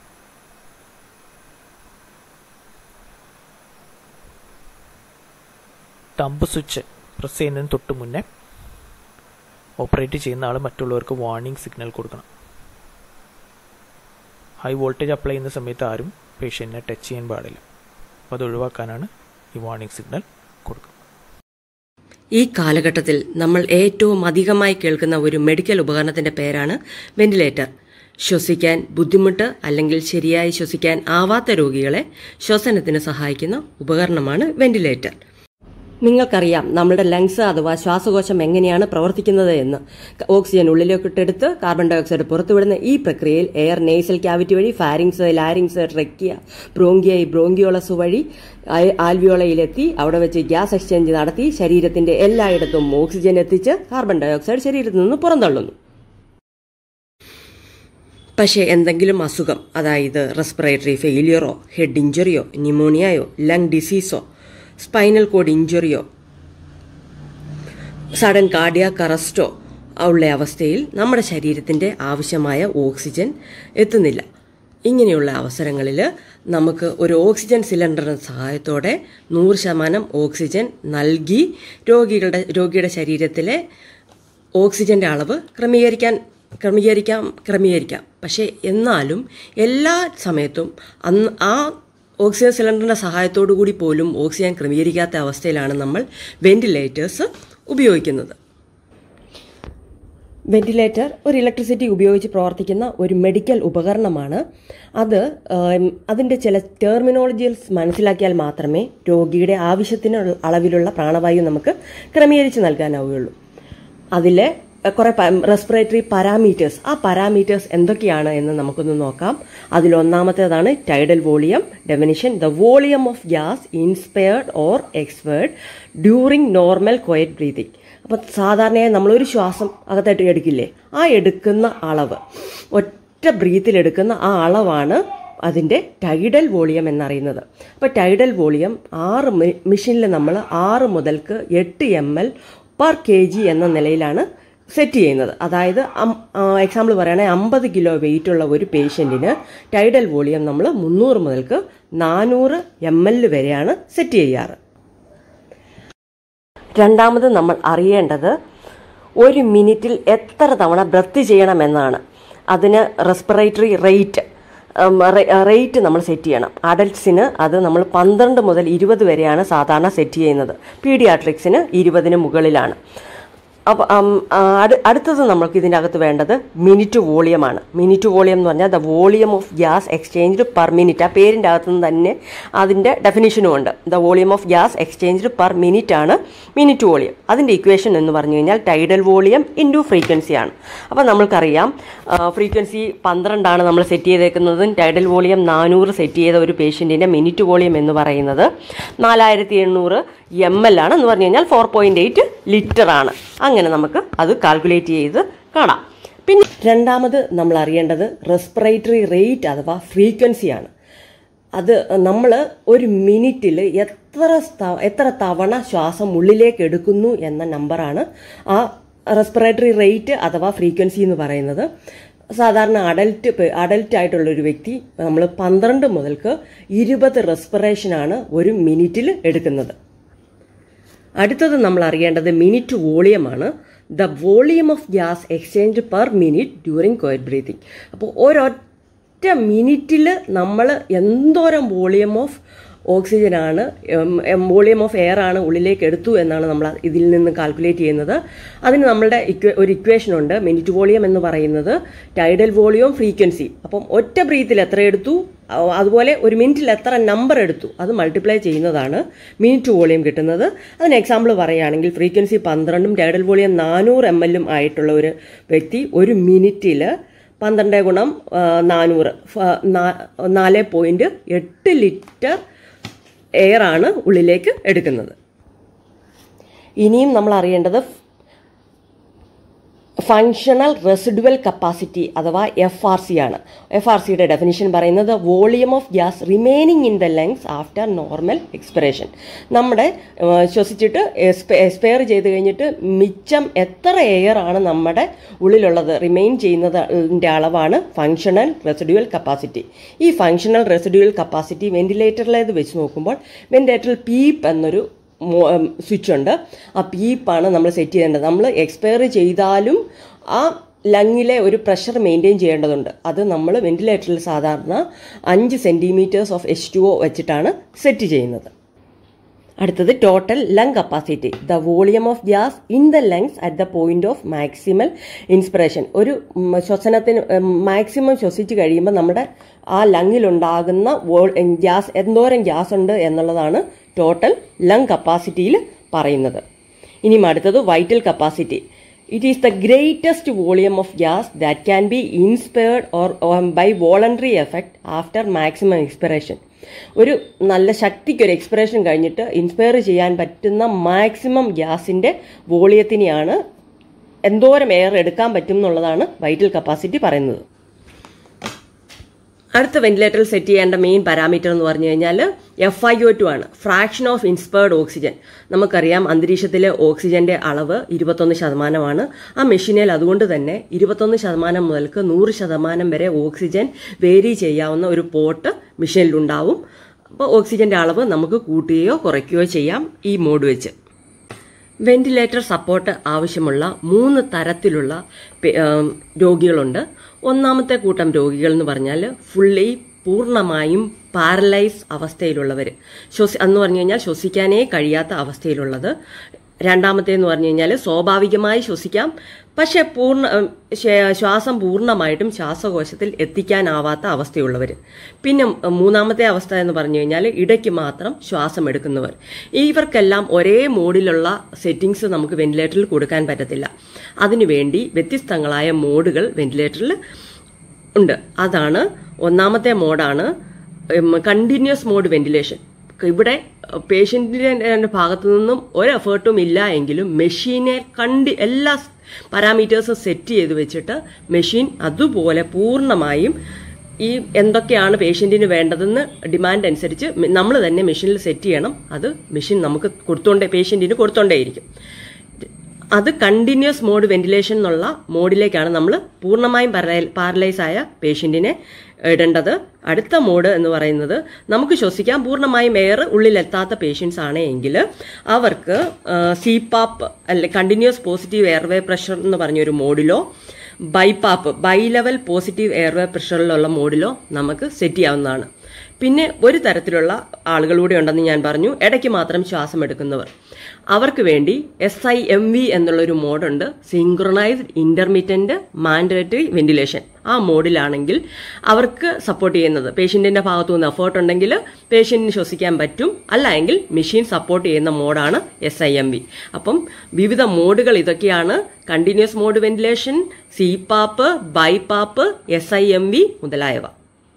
തമ്പ് സ്വിച്ച് പ്രസ് ചെയ്യുന്നതിന് തൊട്ട് മുന്നേ ഓപ്പറേറ്റ് ചെയ്യുന്ന ആൾ മറ്റുള്ളവർക്ക് വാർണിംഗ് സിഗ്നൽ കൊടുക്കണം ഹൈ വോൾട്ടേജ് അപ്ലൈ ചെയ്യുന്ന സമയത്ത് ആരും പേഷ്യൻറ്റിനെ ടച്ച് ചെയ്യാൻ പാടില്ല അപ്പോൾ അത് ഒഴിവാക്കാനാണ് ഈ വാർണിംഗ് സിഗ്നൽ കൊടുക്കുന്നത് ഈ കാലഘട്ടത്തിൽ നമ്മൾ ഏറ്റവും അധികമായി കേൾക്കുന്ന ഒരു മെഡിക്കൽ ഉപകരണത്തിന്റെ പേരാണ് വെന്റിലേറ്റർ ശ്വസിക്കാൻ ബുദ്ധിമുട്ട് അല്ലെങ്കിൽ ശരിയായി ശ്വസിക്കാൻ ആവാത്ത രോഗികളെ ശ്വസനത്തിന് സഹായിക്കുന്ന ഉപകരണമാണ് വെന്റിലേറ്റർ നിങ്ങൾക്കറിയാം നമ്മുടെ ലങ്സ് അഥവാ ശ്വാസകോശം എങ്ങനെയാണ് പ്രവർത്തിക്കുന്നത് എന്ന് ഓക്സിജൻ ഉള്ളിലേക്കിട്ടെടുത്ത് കാർബൺ ഡൈ ഓക്സൈഡ് പുറത്തുവിടുന്ന ഈ പ്രക്രിയയിൽ എയർ നേസൽ ക്യാവിറ്റി വഴി pharynx larynx trachea bronchia bronchioles വഴി ആൽവിയോളയിലെത്തി അവിടെ വെച്ച് ഗ്യാസ് എക്സ്ചേഞ്ച് നടത്തി ശരീരത്തിന്റെ എല്ലായിടത്തും ഓക്സിജൻ എത്തിച്ച് കാർബൺ ഡൈ ഓക്സൈഡ് ശരീരത്തിൽ നിന്ന് പുറന്തള്ളുന്നു പക്ഷേ എന്തെങ്കിലും അസുഖം അതായത് റെസ്പിറേറ്ററി ഫെയിലിയറോ ഹെഡ് ഇഞ്ചറിയോ ന്യൂമോണിയയോ ലങ് ഡിസീസോ സ്പൈനൽ കോഡ് ഇഞ്ചുറിയോ സഡൻ കാർഡിയാക് അറസ്റ്റോ ഉള്ള അവസ്ഥയിൽ നമ്മുടെ ശരീരത്തിൻ്റെ ആവശ്യമായ ഓക്സിജൻ എത്തുന്നില്ല ഇങ്ങനെയുള്ള അവസരങ്ങളിൽ നമുക്ക് ഒരു ഓക്സിജൻ സിലിണ്ടറിന്റെ സഹായത്തോടെ നൂറ് ശതമാനം ഓക്സിജൻ നൽകി രോഗികളുടെ രോഗിയുടെ ശരീരത്തിലെ ഓക്സിജന്റെ അളവ് ക്രമീകരിക്കാൻ ക്രമീകരിക്കാം ക്രമീകരിക്കാം പക്ഷേ എന്നാലും എല്ലാ സമയത്തും അന്ന് ആ ഓക്സിജൻ സിലിണ്ടറിന്റെ സഹായത്തോടു കൂടി പോലും ഓക്സിജൻ ക്രമീകരിക്കാത്ത അവസ്ഥയിലാണ് നമ്മൾ വെന്റിലേറ്റേഴ്സ് ഉപയോഗിക്കുന്നത് വെന്റിലേറ്റർ ഒരു ഇലക്ട്രിസിറ്റി ഉപയോഗിച്ച് പ്രവർത്തിക്കുന്ന ഒരു മെഡിക്കൽ ഉപകരണമാണ് അത് അതിൻ്റെ ചില ടെർമിനോളജിയൽസ് മനസ്സിലാക്കിയാൽ മാത്രമേ രോഗിയുടെ ആവശ്യത്തിന് അളവിലുള്ള പ്രാണവായു നമുക്ക് ക്രമീകരിച്ച് നൽകാനാവുകയുള്ളൂ അതിലെ കുറെ റെസ്പിറേറ്ററി പാരാമീറ്റേഴ്സ് ആ പാരാമീറ്റേഴ്സ് എന്തൊക്കെയാണ് എന്ന് നമുക്കൊന്ന് നോക്കാം അതിലൊന്നാമത്തേതാണ് tidal volume definition the volume of gas inspired or expired during normal quiet breathing അപ്പം സാധാരണയായി നമ്മളൊരു ശ്വാസം അകത്തായിട്ട് എടുക്കില്ലേ ആ എടുക്കുന്ന അളവ് ഒറ്റ ബ്രീത്തിൽ എടുക്കുന്ന ആ അളവാണ് അതിൻ്റെ ടൈഡൽ വോളിയം എന്നറിയുന്നത് അപ്പോൾ ടൈഡൽ വോളിയം ആറ് മെഷീനിൽ നമ്മൾ ആറ് മുതൽക്ക് എട്ട് M L per K G എന്ന നിലയിലാണ് സെറ്റ് ചെയ്യുന്നത് അതായത് എക്സാമ്പിൾ പറയുകയാണെങ്കിൽ അമ്പത് കിലോ വെയിറ്റ് ഉള്ള ഒരു പേഷ്യൻറ്റിന് ടൈഡൽ വോളിയം നമ്മൾ മുന്നൂറ് മുതൽക്ക് നാനൂറ് എം എൽ വരെയാണ് സെറ്റ് ചെയ്യാറ് രണ്ടാമത് നമ്മൾ അറിയേണ്ടത് ഒരു മിനിറ്റിൽ എത്ര തവണ ബ്രത്ത് ചെയ്യണമെന്നാണ് അതിന് റെസ്പിറേറ്ററി റേറ്റ് റേറ്റ് നമ്മൾ സെറ്റ് ചെയ്യണം അഡൽട്ട്സിന് അത് നമ്മൾ പന്ത്രണ്ട് മുതൽ ഇരുപത് വരെയാണ് സാധാരണ സെറ്റ് ചെയ്യുന്നത് പീഡിയാട്രിക്സിന് ഇരുപതിന് മുകളിലാണ് അപ്പോൾ അടുത്തത് നമ്മൾക്ക് ഇതിൻ്റെ അകത്ത് വേണ്ടത് മിനിറ്റ് വോളിയമാണ് മിനിറ്റ് വോളിയം എന്ന് പറഞ്ഞാൽ the volume of gas exchange per minute ആ പേരിൻ്റെ അകത്ത് നിന്ന് തന്നെ അതിൻ്റെ ഡെഫിനിഷനും ഉണ്ട് the volume of gas exchange per minute ആണ് മിനിറ്റ് വോളിയം അതിൻ്റെ ഇക്വേഷൻ എന്ന് പറഞ്ഞു കഴിഞ്ഞാൽ ടൈഡൽ വോളിയം ഇൻറ്റു ഫ്രീക്വൻസി ആണ് അപ്പോൾ നമ്മൾക്കറിയാം ഫ്രീക്വൻസി പന്ത്രണ്ടാണ് നമ്മൾ സെറ്റ് ചെയ്തേക്കുന്നതും ടൈഡൽ വോളിയം നാനൂറ് സെറ്റ് ചെയ്ത ഒരു പേഷ്യൻറ്റിൻ്റെ മിനിറ്റ് വോളിയം എന്ന് പറയുന്നത് നാലായിരത്തി എണ്ണൂറ് എം എൽ ആണ് എന്ന് പറഞ്ഞു കഴിഞ്ഞാൽ ഫോർ പോയിൻറ്റ് എയ്റ്റ് ലിറ്റർ ആണ് അങ്ങനെ നമുക്ക് അത് കാൽക്കുലേറ്റ് ചെയ്ത് കാണാം പിന്നെ രണ്ടാമത് നമ്മൾ അറിയേണ്ടത് റെസ്പിറേറ്ററി റേറ്റ് അഥവാ ഫ്രീക്വൻസിയാണ് അത് നമ്മൾ ഒരു മിനിറ്റിൽ എത്ര സ്ത- എത്ര തവണ ശ്വാസം ഉള്ളിലേക്ക് എടുക്കുന്നു എന്ന നമ്പറാണ് ആ റെസ്പിറേറ്ററി റേറ്റ് അഥവാ ഫ്രീക്വൻസി എന്ന് പറയുന്നത് സാധാരണ അഡൽറ്റ് അഡൽറ്റ് ആയിട്ടുള്ള ഒരു വ്യക്തി നമ്മൾ പന്ത്രണ്ട് മുതൽക്ക് ഇരുപത് റെസ്പിറേഷനാണ് ഒരു മിനിറ്റിൽ എടുക്കുന്നത് അടുത്തത് നമ്മൾ അറിയേണ്ടത് മിനിറ്റ് വോളിയമാണ് the volume of gas exchange per minute during quiet breathing അപ്പോൾ ഒരൊറ്റ മിനിറ്റിൽ നമ്മൾ എന്തോരം വോളിയം ഓഫ് ഓക്സിജൻ ആണ് വോളിയം ഓഫ് എയർ ആണ് ഉള്ളിലേക്ക് എടുത്തു എന്നാണ് നമ്മൾ ഇതിൽ നിന്ന് കാൽക്കുലേറ്റ് ചെയ്യുന്നത് അതിന് നമ്മളുടെ ഇക്വ- ഒരു ഇക്വേഷൻ ഉണ്ട് മിനിറ്റ് വോളിയം എന്ന് പറയുന്നത് ടൈഡൽ വോളിയം ഫ്രീക്വൻസി അപ്പം ഒറ്റ ബ്രീത്തിൽ എത്ര എടുത്തു അ- അതുപോലെ ഒരു മിനിറ്റിൽ എത്ര നമ്പർ എടുത്തു അത് മൾട്ടിപ്ലൈ ചെയ്യുന്നതാണ് മിനിറ്റ് വോളിയം കിട്ടുന്നത് അതിന് എക്സാമ്പിൾ പറയുകയാണെങ്കിൽ ഫ്രീക്വൻസി പന്ത്രണ്ടും ടൈഡൽ വോളിയം നാനൂറ് എം എല്ലും ആയിട്ടുള്ള ഒരു വ്യക്തി ഒരു മിനിറ്റിൽ പന്ത്രണ്ട് ഗുണം ആ, നാനൂറ് ഫ- നാ- നാല് പോയിന്റ് എട്ട് ലിറ്റർ എയർ ആണ് ഉള്ളിലേക്ക് എടുക്കുന്നത് ഇനിയും നമ്മൾ അറിയേണ്ടത് ഫങ്ഷണൽ റെസിഡുവൽ കപ്പാസിറ്റി അഥവാ എഫ് ആർ സി ആണ് എഫ് ആർ സിയുടെ ഡെഫിനിഷൻ പറയുന്നത് volume of gas remaining in the lungs after normal expiration നമ്മുടെ ആ, ശ്വസിച്ചിട്ട് എക്സ്പയർ ചെയ്ത് കഴിഞ്ഞിട്ട് മിച്ചം എത്ര എയർ ആണ് നമ്മുടെ ഉള്ളിലുള്ളത് റിമെയിൻ ചെയ്യുന്നതിൻ്റെ അളവാണ് ഫങ്ഷണൽ റെസിഡുവൽ കപ്പാസിറ്റി ഈ ഫങ്ഷണൽ റെസിഡുവൽ കപ്പാസിറ്റി വെന്റിലേറ്ററിലേത് വെച്ച് നോക്കുമ്പോൾ വെന്റിലേറ്ററിൽ പീപ്പ് എന്നൊരു സ്വിച്ച് ഉണ്ട് ആ പീപ്പാണ് നമ്മൾ സെറ്റ് ചെയ്യേണ്ടത് നമ്മൾ എക്സ്പയർ ചെയ്താലും ആ ലങ്ങിലെ ഒരു പ്രഷർ മെയിൻറ്റെയിൻ ചെയ്യേണ്ടതുണ്ട് അത് നമ്മൾ വെന്റിലേറ്ററിൽ സാധാരണ അഞ്ച് centimetres of H two O വെച്ചിട്ടാണ് സെറ്റ് ചെയ്യുന്നത് അടുത്തത് total lung capacity the volume of gas in the lungs at the point of maximal inspiration ഒരു ഉം, ശ്വസനത്തിന് മാക്സിമം ശ്വസിച്ച് കഴിയുമ്പോൾ നമ്മുടെ ആ ലങ്ങിലുണ്ടാകുന്ന ഗ്യാസ് എന്തോരം ഗ്യാസ് ഉണ്ട് എന്നുള്ളതാണ് ടോട്ടൽ ലങ് കപ്പാസിറ്റിയിൽ പറയുന്നത് ഇനിയും അടുത്തത് vital capacity it is the greatest volume of gas that can be inspired or by voluntary effort after maximum expiration ഒരു നല്ല ശക്തിക്ക് ഒരു എക്സ്പിറേഷൻ കഴിഞ്ഞിട്ട് ഇൻസ്പയർ ചെയ്യാൻ പറ്റുന്ന മാക്സിമം ഗ്യാസിൻ്റെ വോളിയത്തിനെയാണ് എന്തോരം എയർ എടുക്കാൻ പറ്റും എന്നുള്ളതാണ് വൈറ്റൽ കപ്പാസിറ്റി പറയുന്നത് അടുത്ത വെന്റിലേറ്ററിൽ സെറ്റ് ചെയ്യേണ്ട മെയിൻ പാരാമീറ്റർ എന്ന് പറഞ്ഞു കഴിഞ്ഞാൽ എഫ് ഐ ഒ ടു ആണ് ഫ്രാക്ഷൻ ഓഫ് ഇൻസ്പയർഡ് ഓക്സിജൻ നമുക്കറിയാം അന്തരീക്ഷത്തിലെ ഓക്സിജന്റെ അളവ് ഇരുപത്തൊന്ന് ശതമാനമാണ് ആ മെഷീനിൽ അതുകൊണ്ട് തന്നെ ഇരുപത്തൊന്ന് ശതമാനം മുതൽക്ക് നൂറ് ശതമാനം വരെ ഓക്സിജൻ വേരി ചെയ്യാവുന്ന ഒരു പോട്ട് മെഷീനിലുണ്ടാവും അപ്പോൾ ഓക്സിജന്റെ അളവ് നമുക്ക് കൂട്ടുകയോ കുറയ്ക്കുകയോ ചെയ്യാം ഈ മോഡ് വെച്ച് വെന്റിലേറ്റർ സപ്പോർട്ട് ആവശ്യമുള്ള മൂന്ന് തരത്തിലുള്ള പെ- ആം, രോഗികളുണ്ട് ഒന്നാമത്തെ കൂട്ടം രോഗികൾ എന്ന് പറഞ്ഞാൽ ഫുള്ളി പൂർണ്ണമായും പാരലൈസ് അവസ്ഥയിലുള്ളവർ ശ്വസി എന്ന് പറഞ്ഞു കഴിഞ്ഞാൽ ശ്വസിക്കാനേ കഴിയാത്ത അവസ്ഥയിലുള്ളത് രണ്ടാമത്തേന്ന് പറഞ്ഞു കഴിഞ്ഞാൽ സ്വാഭാവികമായി ശ്വസിക്കാം പക്ഷെ പൂർണ്ണ ഉം, ശ്വ- ശ്വാസം പൂർണ്ണമായിട്ടും ശ്വാസകോശത്തിൽ എത്തിക്കാനാവാത്ത അവസ്ഥയുള്ളവർ പിന്നെ ഉം, മൂന്നാമത്തെ അവസ്ഥ എന്ന് പറഞ്ഞു കഴിഞ്ഞാൽ ഇടയ്ക്ക് മാത്രം ശ്വാസം എടുക്കുന്നവർ ഇവർക്കെല്ലാം ഒരേ മോഡിലുള്ള സെറ്റിങ്സ് നമുക്ക് വെന്റിലേറ്ററിൽ കൊടുക്കാൻ പറ്റത്തില്ല അതിനുവേണ്ടി വ്യത്യസ്തങ്ങളായ മോഡുകൾ വെന്റിലേറ്ററിൽ ഉണ്ട് അതാണ് ഒന്നാമത്തെ മോഡാണ് കണ്ടിന്യൂസ് മോഡ് വെന്റിലേഷൻ ഇവിടെ പേഷ്യൻറ്റിൻ്റെ ഭാഗത്തു നിന്നും ഒരു എഫേർട്ടും ഇല്ല എങ്കിലും മെഷീനെ കണ്ടി എല്ലാ പാരാമീറ്റേഴ്സും സെറ്റ് ചെയ്ത് വെച്ചിട്ട് മെഷീൻ അതുപോലെ പൂർണ്ണമായും ഈ എന്തൊക്കെയാണ് പേഷ്യൻറ്റിന് വേണ്ടതെന്ന് ഡിമാൻഡ് അനുസരിച്ച് നമ്മൾ തന്നെ മെഷീനിൽ സെറ്റ് ചെയ്യണം അത് മെഷീൻ നമുക്ക് കൊടുത്തോണ്ടേ പേഷ്യൻറ്റിന് കൊടുത്തോണ്ടേയിരിക്കും അത് കണ്ടിന്യൂസ് മോഡ് വെന്റിലേഷൻ എന്നുള്ള മോഡിലേക്കാണ് നമ്മൾ പൂർണ്ണമായും പാരലൈസ് ആയ പേഷ്യൻറ്റിനെ ഇടേണ്ടത് അടുത്ത മോഡ് എന്ന് പറയുന്നത് നമുക്ക് ശ്വസിക്കാൻ പൂർണ്ണമായും എയർ ഉള്ളിലെത്താത്ത പേഷ്യൻസ് ആണ് എങ്കിൽ അവർക്ക് സിപാപ്പ് അല്ലെ കണ്ടിന്യൂസ് പോസിറ്റീവ് എയർവേ പ്രഷർ എന്ന് പറഞ്ഞൊരു മോഡിലോ BiPAP bi level positive airway പ്രഷറിലുള്ള മോഡിലോ നമുക്ക് സെറ്റ് ചെയ്യാവുന്നതാണ് പിന്നെ ഒരു തരത്തിലുള്ള ആളുകൾ കൂടെ ഉണ്ടെന്ന് ഞാൻ പറഞ്ഞു ഇടയ്ക്ക് മാത്രം ശ്വാസം എടുക്കുന്നവർ അവർക്ക് വേണ്ടി എസ് ഐ എം വി എന്നുള്ളൊരു മോഡുണ്ട് സിങ്ക്രണൈസ്ഡ് ഇന്റർമീഡിയന്റ് മാൻഡേറ്ററി വെന്റിലേഷൻ ആ മോഡിലാണെങ്കിൽ അവർക്ക് സപ്പോർട്ട് ചെയ്യുന്നത് പേഷ്യന്റിന്റെ ഭാഗത്തു നിന്ന് എഫേർട്ട് ഉണ്ടെങ്കിൽ പേഷ്യന്റിന് ശ്വസിക്കാൻ പറ്റും അല്ല എങ്കിൽ മെഷീൻ സപ്പോർട്ട് ചെയ്യുന്ന മോഡാണ് എസ് ഐ എം വി അപ്പം വിവിധ മോഡുകൾ ഇതൊക്കെയാണ് continuous mode ventilation CPAP BiPAP S I M V മുതലായവ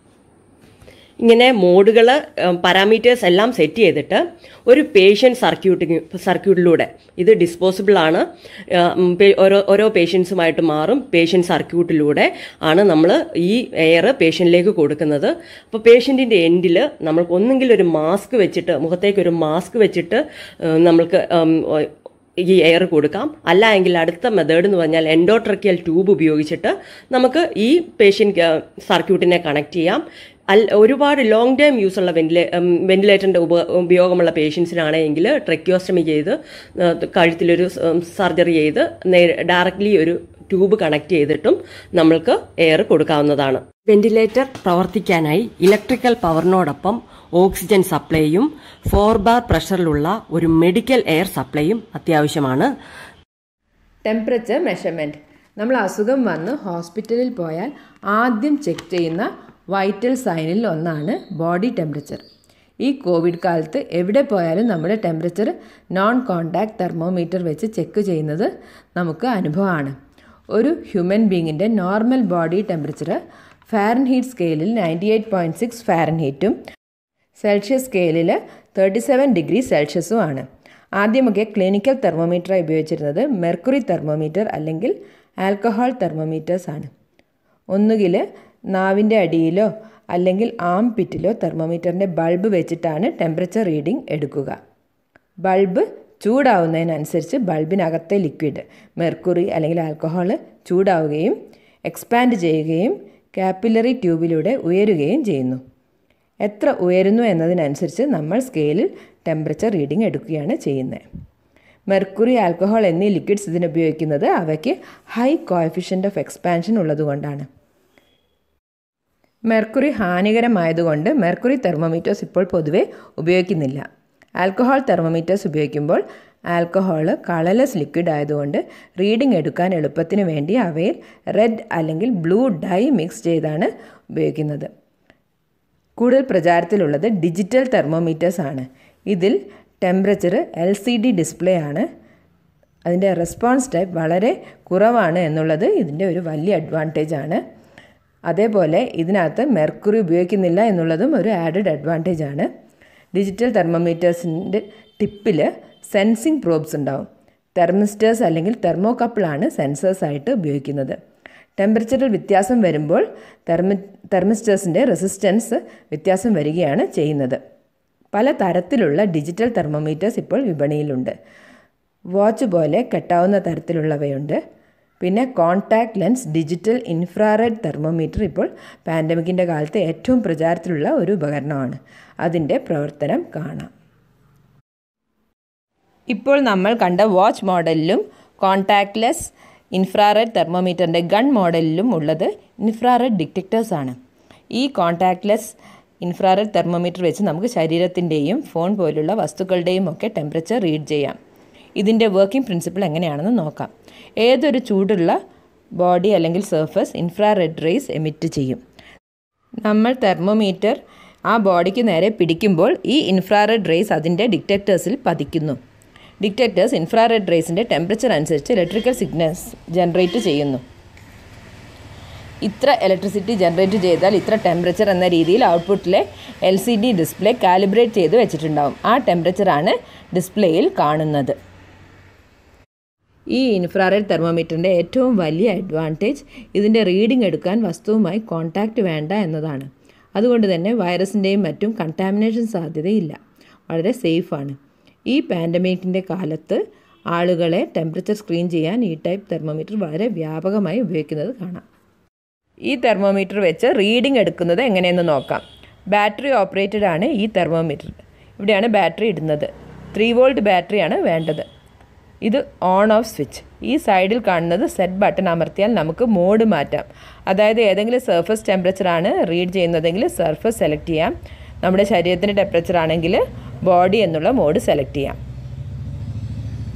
ഇങ്ങനെ മോഡുകൾ പാരാമീറ്റേഴ്സ് എല്ലാം സെറ്റ് ചെയ്തിട്ട് ഒരു പേഷ്യൻ്റ് സർക്യൂട്ടിങ് സർക്യൂട്ടിലൂടെ ഇത് ഡിസ്പോസിബിൾ ആണ് ഉം, പേ- ഓരോ ഓരോ പേഷ്യൻസുമായിട്ട് മാറും പേഷ്യൻ്റ് സർക്യൂട്ടിലൂടെ ആണ് നമ്മൾ ഈ എയർ പേഷ്യൻറ്റിലേക്ക് കൊടുക്കുന്നത് അപ്പോൾ പേഷ്യൻറ്റിൻ്റെ എൻഡിൽ നമ്മൾക്ക് ഒന്നെങ്കിൽ ഒരു മാസ്ക് വെച്ചിട്ട് മുഖത്തേക്ക് ഒരു മാസ്ക് വെച്ചിട്ട് ഏഹ്, നമ്മൾക്ക് ഉം, ഈ എയർ കൊടുക്കാം അല്ല എങ്കിൽ അടുത്ത മെത്തേഡ് എന്ന് പറഞ്ഞാൽ എൻഡോട്രക്കിയൽ ട്യൂബ് ഉപയോഗിച്ചിട്ട് നമുക്ക് ഈ പേഷ്യൻ്റ് സർക്യൂട്ടിനെ കണക്ട് ചെയ്യാം അൽ ഒരുപാട് ലോങ് ടൈം യൂസ് ഉള്ള വെന്റിലേ വെന്റിലേറ്ററിൻ്റെ ഉപ ഉപയോഗമുള്ള പേഷ്യൻസിനാണെങ്കിൽ ട്രെക്യോസ്റ്റമി ചെയ്ത് ഏഹ്, കഴുത്തിലൊരു സർജറി ചെയ്ത് ഡയറക്റ്റ്ലി ഒരു ട്യൂബ് കണക്ട് ചെയ്തിട്ടും നമ്മൾക്ക് എയർ കൊടുക്കാവുന്നതാണ് വെന്റിലേറ്റർ പ്രവർത്തിക്കാനായി ഇലക്ട്രിക്കൽ പവറിനോടൊപ്പം ഓക്സിജൻ സപ്ലൈയും ഫോർ ബാർ പ്രഷറിലുള്ള ഒരു മെഡിക്കൽ എയർ സപ്ലൈയും അത്യാവശ്യമാണ് ടെമ്പറേച്ചർ മെഷർമെൻറ്റ് നമ്മൾ അസുഖം വന്ന് ഹോസ്പിറ്റലിൽ പോയാൽ ആദ്യം ചെക്ക് ചെയ്യുന്ന വൈറ്റൽ സൈനിൽ ഒന്നാണ് ബോഡി ടെമ്പറേച്ചർ ഈ കോവിഡ് കാലത്ത് എവിടെ പോയാലും നമ്മുടെ ടെമ്പറേച്ചർ നോൺ കോണ്ടാക്ട് തെർമോമീറ്റർ വെച്ച് ചെക്ക് ചെയ്യുന്നത് നമുക്ക് അനുഭവമാണ് ഒരു ഹ്യൂമൻ ബീങ്ങിൻ്റെ നോർമൽ ബോഡി ടെമ്പറേച്ചർ ഫാരൻഹീറ്റ് സ്കെയിലിൽ നയൻറ്റി എയ്റ്റ് പോയിൻറ്റ് സിക്സ് ഫാരൻഹീറ്റും സെൽഷ്യസ് സ്കെയിലിൽ തേർട്ടി സെവൻ ഡിഗ്രി സെൽഷ്യസും ആണ് ആദ്യമൊക്കെ ക്ലിനിക്കൽ തെർമോമീറ്ററായി ഉപയോഗിച്ചിരുന്നത് മെർക്കുറി തെർമോമീറ്റർ അല്ലെങ്കിൽ ആൽക്കഹോൾ തെർമോമീറ്റേഴ്സ് ആണ് ഒന്നുകിൽ നാവിൻ്റെ അടിയിലോ അല്ലെങ്കിൽ ആം പിറ്റിലോ തെർമോമീറ്ററിൻ്റെ ബൾബ് വെച്ചിട്ടാണ് ടെമ്പറേച്ചർ റീഡിംഗ് എടുക്കുക ബൾബ് ചൂടാവുന്നതിനനുസരിച്ച് ബൾബിനകത്തെ ലിക്വിഡ് മെർക്കുറി അല്ലെങ്കിൽ ആൽക്കഹോൾ ചൂടാവുകയും എക്സ്പാൻഡ് ചെയ്യുകയും കാപ്പിലറി ട്യൂബിലൂടെ ഉയരുകയും ചെയ്യുന്നു എത്ര ഉയരുന്നു എന്നതിനനുസരിച്ച് നമ്മൾ സ്കെയിലിൽ ടെമ്പറേച്ചർ റീഡിംഗ് എടുക്കുകയാണ് ചെയ്യുന്നത് മെർക്കുറി ആൽക്കഹോൾ എന്നീ ലിക്വിഡ്സ് ഇതിന് ഉപയോഗിക്കുന്നത് അവയ്ക്ക് ഹൈ കോഎഫിഷ്യൻ്റ് ഓഫ് എക്സ്പാൻഷൻ ഉള്ളതുകൊണ്ടാണ് മെർക്കുറി ഹാനികരമായതുകൊണ്ട് മെർക്കുറി തെർമോമീറ്റേഴ്സ് ഇപ്പോൾ പൊതുവെ ഉപയോഗിക്കുന്നില്ല ആൽക്കഹോൾ തെർമോമീറ്റേഴ്സ് ഉപയോഗിക്കുമ്പോൾ ആൽക്കഹോൾ കളർലെസ് ലിക്വിഡ് ആയതുകൊണ്ട് റീഡിംഗ് എടുക്കാൻ എളുപ്പത്തിന് വേണ്ടി അവയിൽ റെഡ് അല്ലെങ്കിൽ ബ്ലൂ ഡൈ മിക്സ് ചെയ്താണ് ഉപയോഗിക്കുന്നത് കൂടുതൽ പ്രചാരത്തിലുള്ളത് ഡിജിറ്റൽ തെർമോമീറ്റേഴ്സ് ആണ് ഇതിൽ temperature L C D display ആണ് അതിൻ്റെ റെസ്പോൺസ് ടൈപ്പ് വളരെ കുറവാണ് എന്നുള്ളത് ഇതിൻ്റെ ഒരു വലിയ അഡ്വാൻറ്റേജ് ആണ് അതേപോലെ ഇതിനകത്ത് മെർക്കുറി ഉപയോഗിക്കുന്നില്ല എന്നുള്ളതും ഒരു ആഡഡ് അഡ്വാൻറ്റേജ് ആണ് ഡിജിറ്റൽ തെർമോമീറ്റേഴ്സിൻ്റെ ടിപ്പിൽ സെൻസിങ് പ്രോബ്സ് ഉണ്ടാവും തെർമിസ്റ്റേഴ്സ് അല്ലെങ്കിൽ തെർമോകപ്പിളാണ് സെൻസേഴ്സ് ആയിട്ട് ഉപയോഗിക്കുന്നത് ടെമ്പറേച്ചറിൽ വ്യത്യാസം വരുമ്പോൾ തെർമി തെർമിസ്റ്റേഴ്സിൻ്റെ റെസിസ്റ്റൻസ് വ്യത്യാസം വരികയാണ് ചെയ്യുന്നത് പല തരത്തിലുള്ള ഡിജിറ്റൽ തെർമോമീറ്റേഴ്സ് ഇപ്പോൾ വിപണിയിലുണ്ട് വാച്ച് പോലെ കെട്ടാവുന്ന തരത്തിലുള്ളവയുണ്ട് പിന്നെ contact lens digital infrared thermometer ഇപ്പോൾ പാൻഡമിക്കിൻ്റെ കാലത്ത് ഏറ്റവും പ്രചാരത്തിലുള്ള ഒരു ഉപകരണമാണ് അതിൻ്റെ പ്രവർത്തനം കാണാം ഇപ്പോൾ നമ്മൾ കണ്ട വാച്ച് മോഡലിലും കോൺടാക്ട്ലെസ് ഇൻഫ്രാറെഡ് തെർമോമീറ്ററിൻ്റെ ഗൺ മോഡലിലും ഉള്ളത് ഇൻഫ്രാറെഡ് ഡിറ്റക്ടേഴ്സ് ആണ് ഈ കോൺടാക്ട്ലെസ് ഇൻഫ്രാറെഡ് തെർമോമീറ്റർ വെച്ച് നമുക്ക് ശരീരത്തിൻ്റെയും ഫോൺ പോലുള്ള വസ്തുക്കളുടെയും ഒക്കെ ടെമ്പറേച്ചർ റീഡ് ചെയ്യാം ഇതിൻ്റെ വർക്കിംഗ് പ്രിൻസിപ്പിൾ എങ്ങനെയാണെന്ന് നോക്കാം ഏതൊരു ചൂടുള്ള ബോഡി അല്ലെങ്കിൽ സർഫസ് ഇൻഫ്രാറെഡ് റേസ് എമിറ്റ് ചെയ്യും നമ്മൾ തെർമോമീറ്റർ ആ ബോഡിക്ക് നേരെ പിടിക്കുമ്പോൾ ഈ ഇൻഫ്രാറെഡ് റേസ് അതിൻ്റെ ഡിറ്റക്ടേഴ്സിൽ പതിക്കുന്നു ഡിറ്റക്ടേഴ്സ് ഇൻഫ്രാറെഡ് റേസിൻ്റെ ടെമ്പറേച്ചർ അനുസരിച്ച് ഇലക്ട്രിക്കൽ സിഗ്നൽസ് ജനറേറ്റ് ചെയ്യുന്നു ഇത്ര ഇലക്ട്രിസിറ്റി ജനറേറ്റ് ചെയ്താൽ ഇത്ര ടെമ്പറേച്ചർ എന്ന രീതിയിൽ ഔട്ട്പുട്ടിലെ L C D display calibrate ചെയ്ത് വെച്ചിട്ടുണ്ടാവും ആ ടെമ്പറേച്ചറാണ് ഡിസ്പ്ലേയിൽ കാണുന്നത് ഈ ഇൻഫ്രാറെഡ് തെർമോമീറ്ററിൻ്റെ ഏറ്റവും വലിയ അഡ്വാൻറ്റേജ് ഇതിൻ്റെ റീഡിംഗ് എടുക്കാൻ വസ്തുവുമായി കോൺടാക്റ്റ് വേണ്ട എന്നതാണ് അതുകൊണ്ട് തന്നെ വൈറസിൻ്റെയും മറ്റും കണ്ടാമിനേഷൻ സാധ്യതയില്ല വളരെ സേഫാണ് ഈ പാൻഡമിക്കിൻ്റെ കാലത്ത് ആളുകളെ ടെമ്പറേച്ചർ സ്ക്രീൻ ചെയ്യാൻ ഈ ടൈപ്പ് തെർമോമീറ്റർ വളരെ വ്യാപകമായി ഉപയോഗിക്കുന്നത് കാണാം ഈ തെർമോമീറ്റർ വെച്ച് റീഡിംഗ് എടുക്കുന്നത് എങ്ങനെയെന്ന് നോക്കാം ബാറ്ററി ഓപ്പറേറ്റഡ് ആണ് ഈ തെർമോമീറ്റർ ഇവിടെയാണ് ബാറ്ററി ഇടുന്നത് ത്രീ വോൾട്ട് ബാറ്ററിയാണ് വേണ്ടത് ഇത് ഓൺ ഓഫ് സ്വിച്ച് ഈ സൈഡിൽ കാണുന്നത് സെറ്റ് ബട്ടൺ അമർത്തിയാൽ നമുക്ക് മോഡ് മാറ്റാം അതായത് ഏതെങ്കിലും സർഫസ് ടെമ്പറേച്ചർ ആണ് റീഡ് ചെയ്യുന്നതെങ്കിൽ സർഫസ് സെലക്ട് ചെയ്യാം നമ്മുടെ ശരീരത്തിൻ്റെ ടെമ്പറേച്ചർ ആണെങ്കിൽ ബോഡി എന്നുള്ള മോഡ് സെലക്ട് ചെയ്യാം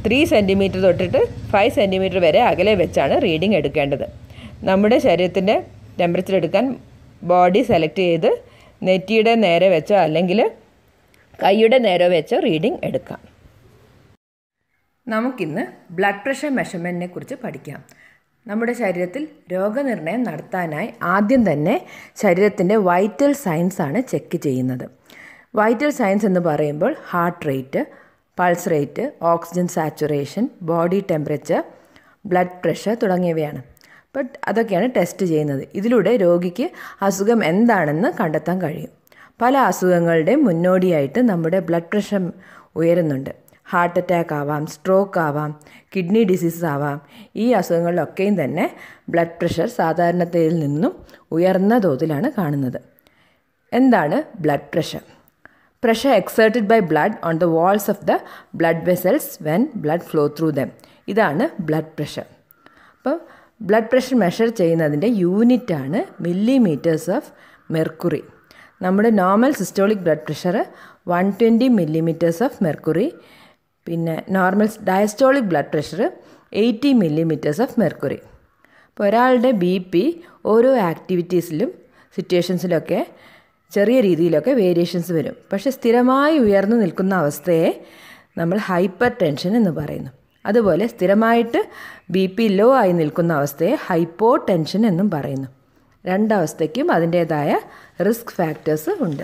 ത്രീ സെൻറ്റിമീറ്റർ തൊട്ടിട്ട് ഫൈവ് സെൻറ്റിമീറ്റർ വരെ അകലെ വെച്ചാണ് റീഡിംഗ് എടുക്കേണ്ടത് നമ്മുടെ ശരീരത്തിൻ്റെ ടെമ്പറേച്ചർ എടുക്കാൻ ബോഡി സെലക്ട് ചെയ്ത് നെറ്റിയുടെ നേരെ വെച്ചോ അല്ലെങ്കിൽ കൈയുടെ നേരെ വെച്ചോ റീഡിംഗ് എടുക്കാം നമുക്കിന്ന് ബ്ലഡ് പ്രഷർ മെഷർമെൻറ്റിനെ കുറിച്ച് പഠിക്കാം നമ്മുടെ ശരീരത്തിൽ രോഗനിർണയം നടത്താനായി ആദ്യം തന്നെ ശരീരത്തിൻ്റെ വൈറ്റൽ സയൻസ് ആണ് ചെക്ക് ചെയ്യുന്നത് വൈറ്റൽ സയൻസ് എന്ന് പറയുമ്പോൾ heart rate pulse rate oxygen saturation body temperature blood pressure തുടങ്ങിയവയാണ് ബട്ട് അതൊക്കെയാണ് ടെസ്റ്റ് ചെയ്യുന്നത് ഇതിലൂടെ രോഗിക്ക് അസുഖം എന്താണെന്ന് കണ്ടെത്താൻ കഴിയും പല അസുഖങ്ങളുടെയും മുന്നോടിയായിട്ട് നമ്മുടെ ബ്ലഡ് പ്രഷർ ഉയരുന്നുണ്ട് ഹാർട്ട് അറ്റാക്ക് ആവാം സ്ട്രോക്ക് ആവാം കിഡ്നി ഡിസീസ് ആവാം ഈ അസുഖങ്ങളിലൊക്കെയും തന്നെ ബ്ലഡ് പ്രഷർ സാധാരണതയിൽ നിന്നും ഉയർന്ന തോതിലാണ് കാണുന്നത് എന്താണ് blood pressure pressure exerted by blood on the walls of the blood vessels when blood flow through them ഇതാണ് ബ്ലഡ് പ്രഷർ അപ്പോൾ ബ്ലഡ് പ്രഷർ മെഷർ ചെയ്യുന്നതിൻ്റെ യൂണിറ്റാണ് മില്ലിമീറ്റേഴ്സ് ഓഫ് മെർക്കുറി നമ്മുടെ normal systolic blood pressure one twenty millimetres of mercury പിന്നെ normal diastolic blood pressure eighty millimetres of mercury അപ്പോൾ ഒരാളുടെ B P ഓരോ ആക്ടിവിറ്റീസിലും സിറ്റുവേഷൻസിലൊക്കെ ചെറിയ രീതിയിലൊക്കെ വേരിയേഷൻസ് വരും പക്ഷേ സ്ഥിരമായി ഉയർന്നു നിൽക്കുന്ന അവസ്ഥയെ നമ്മൾ ഹൈപ്പർ ടെൻഷൻ എന്ന് പറയുന്നു അതുപോലെ സ്ഥിരമായിട്ട് ബി പി ലോ ആയി നിൽക്കുന്ന അവസ്ഥയെ ഹൈപ്പോ ടെൻഷൻ എന്നും പറയുന്നു രണ്ടവസ്ഥയ്ക്കും അതിൻ്റേതായ റിസ്ക് ഫാക്ടേഴ്സ് ഉണ്ട്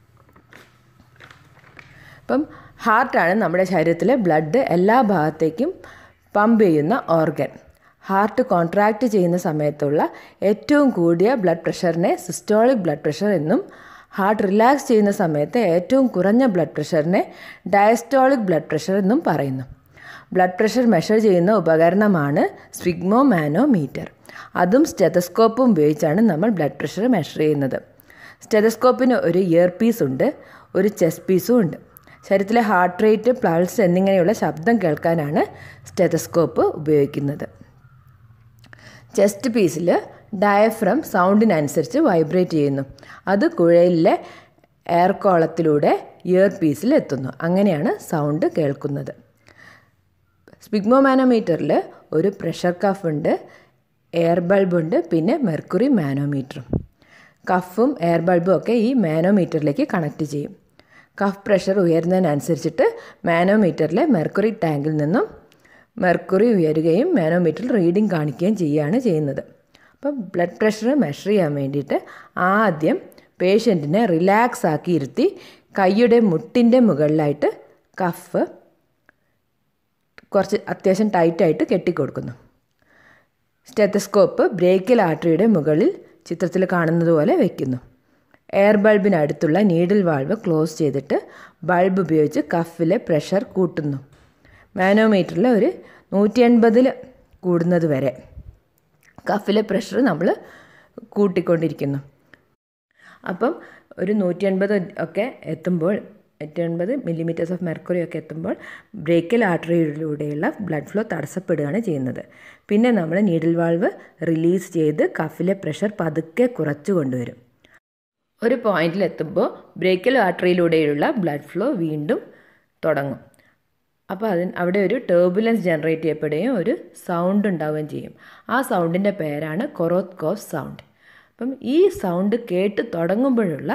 അപ്പം ഹാർട്ടാണ് നമ്മുടെ ശരീരത്തിലെ ബ്ലഡ് എല്ലാ ഭാഗത്തേക്കും പമ്പ് ചെയ്യുന്ന ഓർഗൻ ഹാർട്ട് കോൺട്രാക്റ്റ് ചെയ്യുന്ന സമയത്തുള്ള ഏറ്റവും കൂടിയ ബ്ലഡ് പ്രഷറിനെ സിസ്റ്റോളിക് ബ്ലഡ് പ്രഷർ എന്നും ഹാർട്ട് റിലാക്സ് ചെയ്യുന്ന സമയത്ത് ഏറ്റവും കുറഞ്ഞ ബ്ലഡ് പ്രഷറിനെ ഡയസ്റ്റോളിക് ബ്ലഡ് പ്രഷർ എന്നും പറയുന്നു ബ്ലഡ് പ്രഷർ മെഷർ ചെയ്യുന്ന ഉപകരണമാണ് സ്വിഗ്മോ മാനോമീറ്റർ അതും സ്റ്റെതസ്കോപ്പും ഉപയോഗിച്ചാണ് നമ്മൾ ബ്ലഡ് പ്രഷർ മെഷർ ചെയ്യുന്നത് സ്റ്റെതസ്കോപ്പിന് ഒരു ഇയർ പീസ് ഉണ്ട് ഒരു ചെസ്റ്റ് പീസും ഉണ്ട് ശരീരത്തിലെ ഹാർട്ട് റേറ്റ് പൾസ് എന്നിങ്ങനെയുള്ള ശബ്ദം കേൾക്കാനാണ് സ്റ്റെതസ്കോപ്പ് ഉപയോഗിക്കുന്നത് ചെസ്റ്റ് പീസിൽ ഡയഫ്രം സൗണ്ടിനനുസരിച്ച് വൈബ്രേറ്റ് ചെയ്യുന്നു അത് കുഴലിലെ എയർ കോളത്തിലൂടെ ഇയർ പീസിൽ എത്തുന്നു അങ്ങനെയാണ് സൗണ്ട് കേൾക്കുന്നത് സ്പിഗ്മോമാനോമീറ്ററിൽ ഒരു പ്രഷർ കഫ് ഉണ്ട് എയർ ബൾബ് ഉണ്ട് പിന്നെ മെർക്കുറി മാനോമീറ്ററും കഫും എയർ ബൾബും ഒക്കെ ഈ മാനോമീറ്ററിലേക്ക് കണക്ട് ചെയ്യും കഫ് പ്രഷർ ഉയരുന്നതിനനുസരിച്ചിട്ട് മാനോമീറ്ററിലെ മെർക്കുറി ടാങ്കിൽ നിന്നും മെർക്കുറി ഉയരുകയും മാനോമീറ്ററിൽ റീഡിംഗ് കാണിക്കുകയും ചെയ്യുകയാണ് ചെയ്യുന്നത് അപ്പം ബ്ലഡ് പ്രഷർ മെഷർ ചെയ്യാൻ വേണ്ടിയിട്ട് ആദ്യം പേഷ്യൻറ്റിനെ റിലാക്സ് ആക്കി ഇരുത്തി കൈയുടെ മുട്ടിൻ്റെ മുകളിലായിട്ട് കഫ് കുറച്ച് അത്യാവശ്യം ടൈറ്റായിട്ട് കെട്ടിക്കൊടുക്കുന്നു സ്റ്റെത്തസ്കോപ്പ് ബ്രേക്കിൽ ആർട്ടറിയുടെ മുകളിൽ ചിത്രത്തിൽ കാണുന്നത് പോലെ വയ്ക്കുന്നു എയർ ബൾബിനടുത്തുള്ള നീഡിൽ വാൾവ് ക്ലോസ് ചെയ്തിട്ട് ബൾബ് ഉപയോഗിച്ച് കഫിലെ പ്രഷർ കൂട്ടുന്നു മാനോമീറ്ററിൽ ഒരു നൂറ്റി എൺപതിൽ കൂടുന്നത് വരെ കഫിലെ പ്രഷർ നമ്മൾ കൂട്ടിക്കൊണ്ടിരിക്കുന്നു അപ്പം ഒരു നൂറ്റി എൺപത് ഒക്കെ എത്തുമ്പോൾ നൂറ്റി എൺപത് മില്ലിമീറ്റേഴ്സ് ഓഫ് മെർക്കുറി ഒക്കെ എത്തുമ്പോൾ ബ്രേക്കൽ ആർട്ടറിയിലൂടെയുള്ള ബ്ലഡ് ഫ്ലോ തടസ്സപ്പെടുകയാണ് ചെയ്യുന്നത് പിന്നെ നമ്മൾ നീഡിൽ വാൾവ് റിലീസ് ചെയ്ത് കഫിലെ പ്രഷർ പതുക്കെ കുറച്ചു കൊണ്ടുവരും ഒരു പോയിന്റിൽ എത്തുമ്പോൾ ബ്രേക്കൽ ആർട്ടറിയിലൂടെയുള്ള ബ്ലഡ് ഫ്ലോ വീണ്ടും തുടങ്ങും അപ്പോൾ അതിന് അവിടെ ഒരു ടേർബുലൻസ് ജനറേറ്റ് ചെയ്യപ്പെടുകയും ഒരു സൗണ്ട് ഉണ്ടാവുകയും ചെയ്യും ആ സൗണ്ടിൻ്റെ പേരാണ് കൊറോത്ത് കോഫ് സൗണ്ട് അപ്പം ഈ സൗണ്ട് കേട്ട് തുടങ്ങുമ്പോഴുള്ള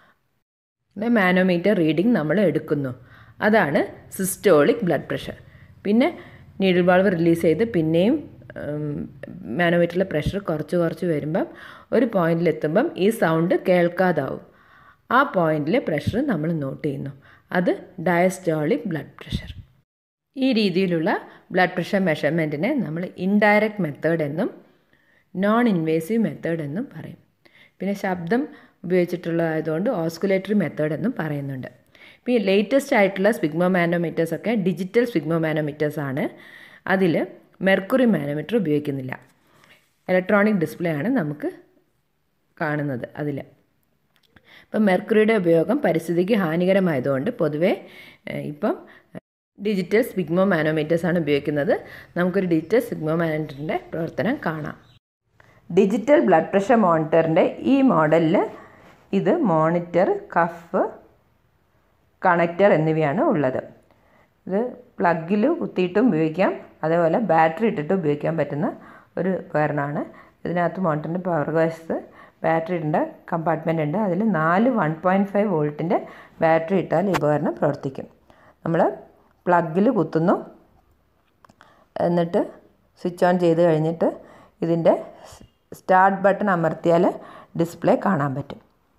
മാനോമീറ്റർ റീഡിംഗ് നമ്മൾ എടുക്കുന്നു അതാണ് സിസ്റ്റോളിക് ബ്ലഡ് പ്രഷർ പിന്നെ നീഡിൽ വാൾവ് റിലീസ് ചെയ്ത് പിന്നെയും മാനോമീറ്ററിലെ പ്രഷർ കുറച്ച് കുറച്ച് വരുമ്പം ഒരു പോയിന്റിലെത്തുമ്പം ഈ സൗണ്ട് കേൾക്കാതാവും ആ പോയിന്റിലെ പ്രഷർ നമ്മൾ നോട്ട് ചെയ്യുന്നു അത് ഡയസ്റ്റോളിക് ബ്ലഡ് പ്രഷർ ഈ രീതിയിലുള്ള ബ്ലഡ് പ്രഷർ മെഷർമെൻറ്റിനെ നമ്മൾ ഇൻഡയറക്റ്റ് മെത്തേഡ് എന്നും നോൺ ഇൻവേസീവ് മെത്തേഡ് എന്നും പറയും പിന്നെ ശബ്ദം ഉപയോഗിച്ചിട്ടുള്ളതായതുകൊണ്ട് ഓസ്കുലേറ്ററി മെത്തേഡ് എന്നും പറയുന്നുണ്ട് ഇപ്പോൾ ഈ ലേറ്റസ്റ്റ് ആയിട്ടുള്ള സ്പിഗ്മോ മാനോമീറ്റേഴ്സ് ഒക്കെ ഡിജിറ്റൽ സ്പിഗ്മോ മാനോമീറ്റേഴ്സ് ആണ് അതിൽ മെർക്കുറി മാനോമീറ്റർ ഉപയോഗിക്കുന്നില്ല ഇലക്ട്രോണിക് ഡിസ്പ്ലേ ആണ് നമുക്ക് കാണുന്നത് അതിൽ ഇപ്പം മെർക്കുറിയുടെ ഉപയോഗം പരിസ്ഥിതിക്ക് ഹാനികരമായതുകൊണ്ട് പൊതുവേ ഇപ്പം ഡിജിറ്റൽ സ്പിഗ്മോ മാനോമീറ്റേഴ്സ് ആണ് ഉപയോഗിക്കുന്നത് നമുക്കൊരു ഡിജിറ്റൽ സ്പിഗ്മോ മാനോമീറ്ററിൻ്റെ പ്രവർത്തനം കാണാം ഡിജിറ്റൽ ബ്ലഡ് പ്രഷർ മോണിറ്ററിൻ്റെ ഈ മോഡലിൽ ഇത് മോണിറ്റർ കഫ് കണക്റ്റർ എന്നിവയാണ് ഉള്ളത് ഇത് പ്ലഗിൽ കുത്തിയിട്ടും ഉപയോഗിക്കാം അതേപോലെ ബാറ്ററി ഇട്ടിട്ട് ഉപയോഗിക്കാൻ പറ്റുന്ന ഒരു ഉപകരണമാണ് ഇതിനകത്ത് മോട്ടറിൻ്റെ പവർ വശത്ത് ബാറ്ററി ഇടേണ്ട കമ്പാർട്ട്മെൻ്റ് ഉണ്ട് അതിൽ നാല് വൺ പോയിൻറ്റ് ഫൈവ് വോൾട്ടിൻ്റെ ബാറ്ററി ഇട്ടാൽ ഈ ഉപകരണം പ്രവർത്തിക്കും നമ്മൾ പ്ലഗിൽ കുത്തുന്നു എന്നിട്ട് സ്വിച്ച് ഓൺ ചെയ്ത് കഴിഞ്ഞിട്ട് ഇതിൻ്റെ സ്റ്റാർട്ട് ബട്ടൺ അമർത്തിയാൽ ഡിസ്പ്ലേ കാണാൻ പറ്റും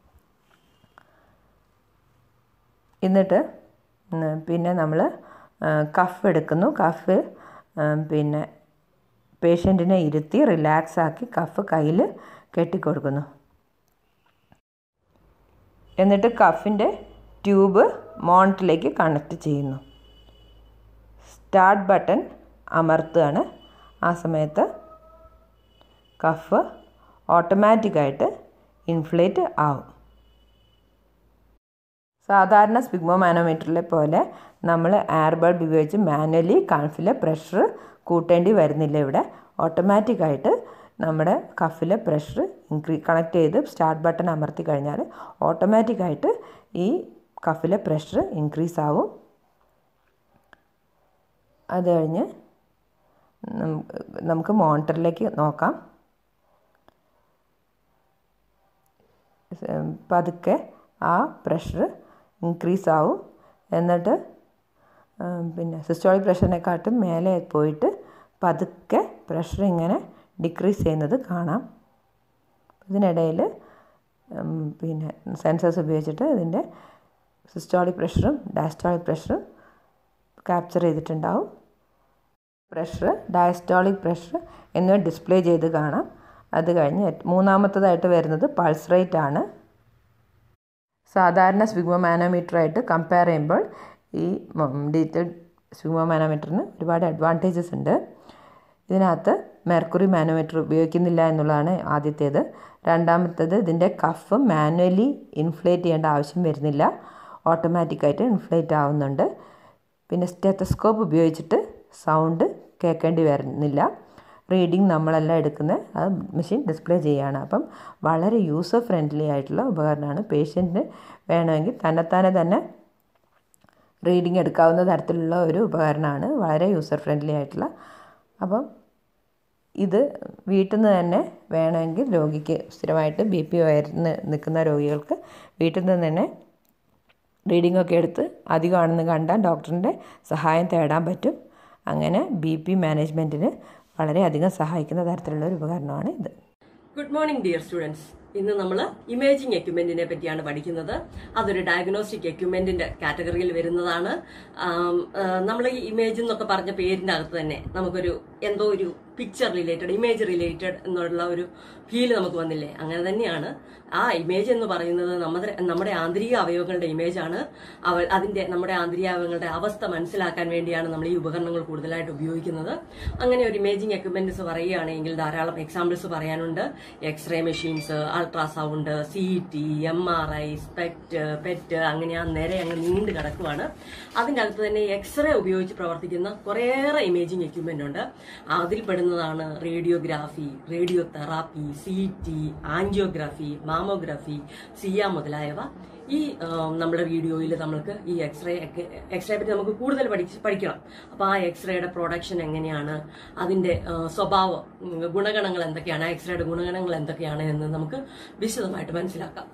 എന്നിട്ട് പിന്നെ നമ്മൾ കഫ് എടുക്കുന്നു കഫ് പിന്നെ പേഷ്യൻറ്റിനെ ഇരുത്തി റിലാക്സ് ആക്കി കഫ് കയ്യിൽ കെട്ടിക്കൊടുക്കുന്നു എന്നിട്ട് കഫിൻ്റെ ട്യൂബ് മോണിറ്ററിലേക്ക് കണക്ട് ചെയ്യുന്നു സ്റ്റാർട്ട് ബട്ടൺ അമർത്തുകയാണ് ആ സമയത്ത് കഫ് ഓട്ടോമാറ്റിക്കായിട്ട് ഇൻഫ്ലേറ്റ് ആവും സാധാരണ സ്പിഗ്മോ മാനോമീറ്ററിലെ പോലെ നമ്മൾ എയർ ബൾബ് ഉപയോഗിച്ച് മാനുവലി കഫിലെ പ്രഷർ കൂട്ടേണ്ടി വരുന്നില്ല ഇവിടെ ഓട്ടോമാറ്റിക്കായിട്ട് നമ്മുടെ കഫിലെ പ്രഷർ ഇൻക്രീ കണക്ട് ചെയ്ത് സ്റ്റാർട്ട് ബട്ടൺ അമർത്തി കഴിഞ്ഞാൽ ഓട്ടോമാറ്റിക്കായിട്ട് ഈ കഫിലെ പ്രഷർ ഇൻക്രീസ് ആവും അത് കഴിഞ്ഞ് നമുക്ക് മോണിറ്ററിലേക്ക് നോക്കാം പതുക്കെ ആ പ്രഷർ ഇൻക്രീസ് ആവും എന്നിട്ട് പിന്നെ സിസ്റ്റോളിക് പ്രഷറിനെക്കാട്ടും മേലെ പോയിട്ട് പതുക്കെ പ്രഷർ ഇങ്ങനെ ഡിക്രീസ് ചെയ്യുന്നത് കാണാം ഇതിനിടയിൽ പിന്നെ സെൻസേഴ്സ് ഉപയോഗിച്ചിട്ട് ഇതിൻ്റെ സിസ്റ്റോളിക് പ്രഷറും ഡയസ്റ്റോളിക് പ്രഷറും ക്യാപ്ചർ ചെയ്തിട്ടുണ്ടാവും പ്രഷർ ഡയസ്റ്റോളിക് പ്രഷർ എന്നിവ ഡിസ്പ്ലേ ചെയ്ത് കാണാം അത് കഴിഞ്ഞ് മൂന്നാമത്തതായിട്ട് വരുന്നത് പൾസ് റേറ്റ് ആണ് സാധാരണ സ്വിഗ്മോ മാനോമീറ്ററായിട്ട് കമ്പയർ ചെയ്യുമ്പോൾ ഈ ഡിജിറ്റൽ സ്വിഗ്മോ മാനോമീറ്ററിന് ഒരുപാട് അഡ്വാൻറ്റേജസ് ഉണ്ട് ഇതിനകത്ത് മെർക്കുറി മാനോമീറ്റർ ഉപയോഗിക്കുന്നില്ല എന്നുള്ളതാണ് ആദ്യത്തേത് രണ്ടാമത്തേത് ഇതിൻ്റെ കഫ് മാനുവലി ഇൻഫ്ലേറ്റ് ചെയ്യേണ്ട ആവശ്യം വരുന്നില്ല ഓട്ടോമാറ്റിക്കായിട്ട് ഇൻഫ്ലേറ്റ് ആവുന്നുണ്ട് പിന്നെ സ്റ്റെത്തസ്കോപ്പ് ഉപയോഗിച്ചിട്ട് സൗണ്ട് കേൾക്കേണ്ടി വരുന്നില്ല റീഡിങ് നമ്മളെല്ലാം എടുക്കുന്ന ആ മെഷീൻ ഡിസ്പ്ലേ ചെയ്യുകയാണ് അപ്പം വളരെ യൂസർ ഫ്രണ്ട്ലി ആയിട്ടുള്ള ഉപകരണമാണ് പേഷ്യൻറ്റിന് വേണമെങ്കിൽ തന്നെത്താനെ തന്നെ റീഡിങ് എടുക്കാവുന്ന തരത്തിലുള്ള ഒരു ഉപകരണമാണ് വളരെ യൂസർ ഫ്രണ്ട്ലി ആയിട്ടുള്ള അപ്പം ഇത് വീട്ടിൽ നിന്ന് തന്നെ വേണമെങ്കിൽ രോഗിക്ക് സ്ഥിരമായിട്ട് ബി പി ഉയർന്ന് നിൽക്കുന്ന രോഗികൾക്ക് വീട്ടിൽ നിന്ന് തന്നെ റീഡിംഗ് ഒക്കെ എടുത്ത് അധികമാണെന്ന് കണ്ടാൽ ഡോക്ടറിൻ്റെ സഹായം തേടാൻ പറ്റും അങ്ങനെ ബി പി മാനേജ്മെൻറ്റിന് വളരെയധികം സഹായിക്കുന്ന തരത്തിലുള്ള ഒരു ഉപകരണമാണ് ഇത് ഗുഡ് മോർണിംഗ് ഡിയർ സ്റ്റുഡൻസ് ഇന്ന് നമ്മൾ ഇമേജിംഗ് എക്യുപ്മെന്റിനെ പറ്റിയാണ് പഠിക്കുന്നത് അതൊരു ഡയഗ്നോസ്റ്റിക് എക്യുപ്മെന്റിന്റെ കാറ്റഗറിയിൽ വരുന്നതാണ് നമ്മൾ ഈ ഇമേജ് എന്നൊക്കെ പറഞ്ഞ പേരിന്റെ അകത്ത് തന്നെ നമുക്കൊരു എന്തോ ഒരു പിക്ചർ റിലേറ്റഡ് ഇമേജ് റിലേറ്റഡ് എന്നുള്ള ഒരു ഫീൽ നമുക്ക് വന്നില്ലേ അങ്ങനെ തന്നെയാണ് ആ ഇമേജ് എന്ന് പറയുന്നത് നമ്മുടെ നമ്മുടെ ആന്തരിക അവയവങ്ങളുടെ ഇമേജാണ് അവ അതിന്റെ നമ്മുടെ ആന്തരിക അവയവങ്ങളുടെ അവസ്ഥ മനസ്സിലാക്കാൻ വേണ്ടിയാണ് നമ്മൾ ഈ ഉപകരണങ്ങൾ കൂടുതലായിട്ട് ഉപയോഗിക്കുന്നത് അങ്ങനെ ഒരു ഇമേജിംഗ് എക്യുപ്മെന്റ്സ് പറയുകയാണെങ്കിൽ ധാരാളം എക്സാമ്പിൾസ് പറയാനുണ്ട് x-ray machines ultrasound C T M R I SPECT PET അങ്ങനെ ആ നേരെ അങ്ങ് നീണ്ടു കിടക്കുവാണ് അതിന്റെ അകത്ത് തന്നെ എക്സ്റേ ഉപയോഗിച്ച് പ്രവർത്തിക്കുന്ന കുറേയേറെ ഇമേജിംഗ് എക്യുപ്മെന്റ് ഉണ്ട് അതിൽ പെടുന്നതാണ് radiography radio therapy C T angiography mammography സിയ മുതലായവ ഈ ആ, നമ്മുടെ വീഡിയോയിൽ നമ്മൾക്ക് ഈ എക്സ്റേ ഒക്കെ എക്സ്റേ പറ്റി നമുക്ക് കൂടുതൽ പഠിച്ച് പഠിക്കണം അപ്പൊ ആ എക്സ്റേയുടെ പ്രൊഡക്ഷൻ എങ്ങനെയാണ് അതിന്റെ ആ, സ്വഭാവം ഉം, ഗുണഗണങ്ങൾ എന്തൊക്കെയാണ് ആ എക്സ്റേയുടെ ഗുണഗണങ്ങൾ എന്തൊക്കെയാണ് എന്ന് നമുക്ക് വിശദമായിട്ട് മനസ്സിലാക്കാം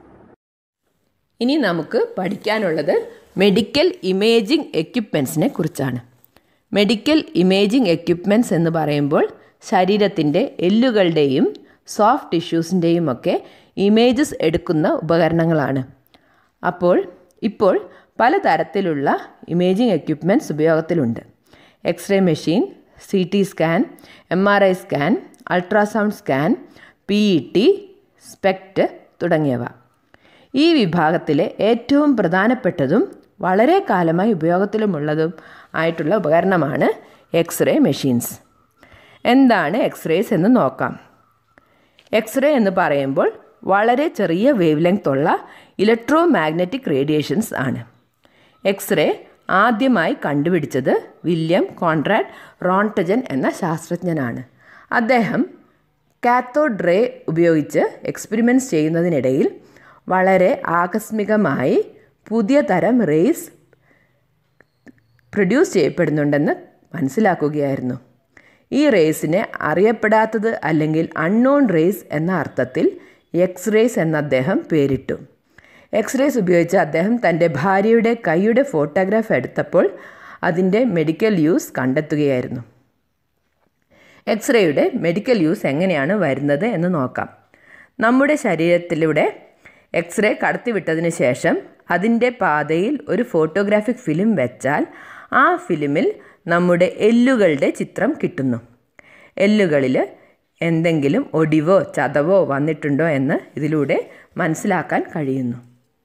ഇനി നമുക്ക് പഠിക്കാനുള്ളത് മെഡിക്കൽ ഇമേജിംഗ് എക്യുപ്മെൻസിനെ കുറിച്ചാണ് മെഡിക്കൽ ഇമേജിംഗ് എക്യുപ്മെൻറ്റ്സ് എന്ന് പറയുമ്പോൾ ശരീരത്തിൻ്റെ എല്ലുകളുടെയും സോഫ്റ്റ് ടിഷ്യൂസിൻ്റെയും ഒക്കെ ഇമേജസ് എടുക്കുന്ന ഉപകരണങ്ങളാണ് അപ്പോൾ ഇപ്പോൾ പലതരത്തിലുള്ള ഇമേജിംഗ് എക്യുപ്മെൻറ്റ്സ് ഉപയോഗത്തിലുണ്ട് x-ray machine C T scan M R I scan ultrasound scan P E T SPECT തുടങ്ങിയവ ഈ വിഭാഗത്തിലെ ഏറ്റവും പ്രധാനപ്പെട്ടതും വളരെ കാലമായി ഉപയോഗത്തിലുമുള്ളതും ആയിട്ടുള്ള ഉപകരണമാണ് എക്സ്റേ മെഷീൻസ് എന്താണ് എക്സ്റേസ് എന്ന് നോക്കാം എക്സ്റേ എന്ന് പറയുമ്പോൾ വളരെ ചെറിയ വേവ് ലെങ്ത് ഉള്ള ഇലക്ട്രോ മാഗ്നറ്റിക് റേഡിയേഷൻസ് ആണ് എക്സ്റേ ആദ്യമായി കണ്ടുപിടിച്ചത് വില്യം കോൺറാഡ് റോൺട്ടജൻ എന്ന ശാസ്ത്രജ്ഞനാണ് അദ്ദേഹം കാത്തോഡ് റേ ഉപയോഗിച്ച് എക്സ്പെരിമെൻറ്റ്സ് ചെയ്യുന്നതിനിടയിൽ വളരെ ആകസ്മികമായി പുതിയ തരം റേസ് പ്രൊഡ്യൂസ് ചെയ്യപ്പെടുന്നുണ്ടെന്ന് മനസ്സിലാക്കുകയായിരുന്നു ഈ റേസിനെ അറിയപ്പെടാത്തത് അല്ലെങ്കിൽ അൺനോൺ റേസ് എന്ന അർത്ഥത്തിൽ എക്സ് റേസ് എന്ന് അദ്ദേഹം പേരിട്ടു എക്സ് റേസ് ഉപയോഗിച്ച് അദ്ദേഹം തൻ്റെ ഭാര്യയുടെ കൈയുടെ ഫോട്ടോഗ്രാഫ് എടുത്തപ്പോൾ അതിൻ്റെ മെഡിക്കൽ യൂസ് കണ്ടെത്തുകയായിരുന്നു എക്സ്റേയുടെ മെഡിക്കൽ യൂസ് എങ്ങനെയാണ് വരുന്നത് എന്ന് നോക്കാം നമ്മുടെ ശരീരത്തിലൂടെ എക്സ്റേ കടത്തിവിട്ടതിന് ശേഷം അതിൻ്റെ പാതയിൽ ഒരു ഫോട്ടോഗ്രാഫിക് ഫിലിം വെച്ചാൽ ആ ഫിലിമിൽ നമ്മുടെ എല്ലുകളുടെ ചിത്രം കിട്ടുന്നു എല്ലുകളിൽ എന്തെങ്കിലും ഒടിവോ ചതവോ വന്നിട്ടുണ്ടോ എന്ന് ഇതിലൂടെ മനസ്സിലാക്കാൻ കഴിയുന്നു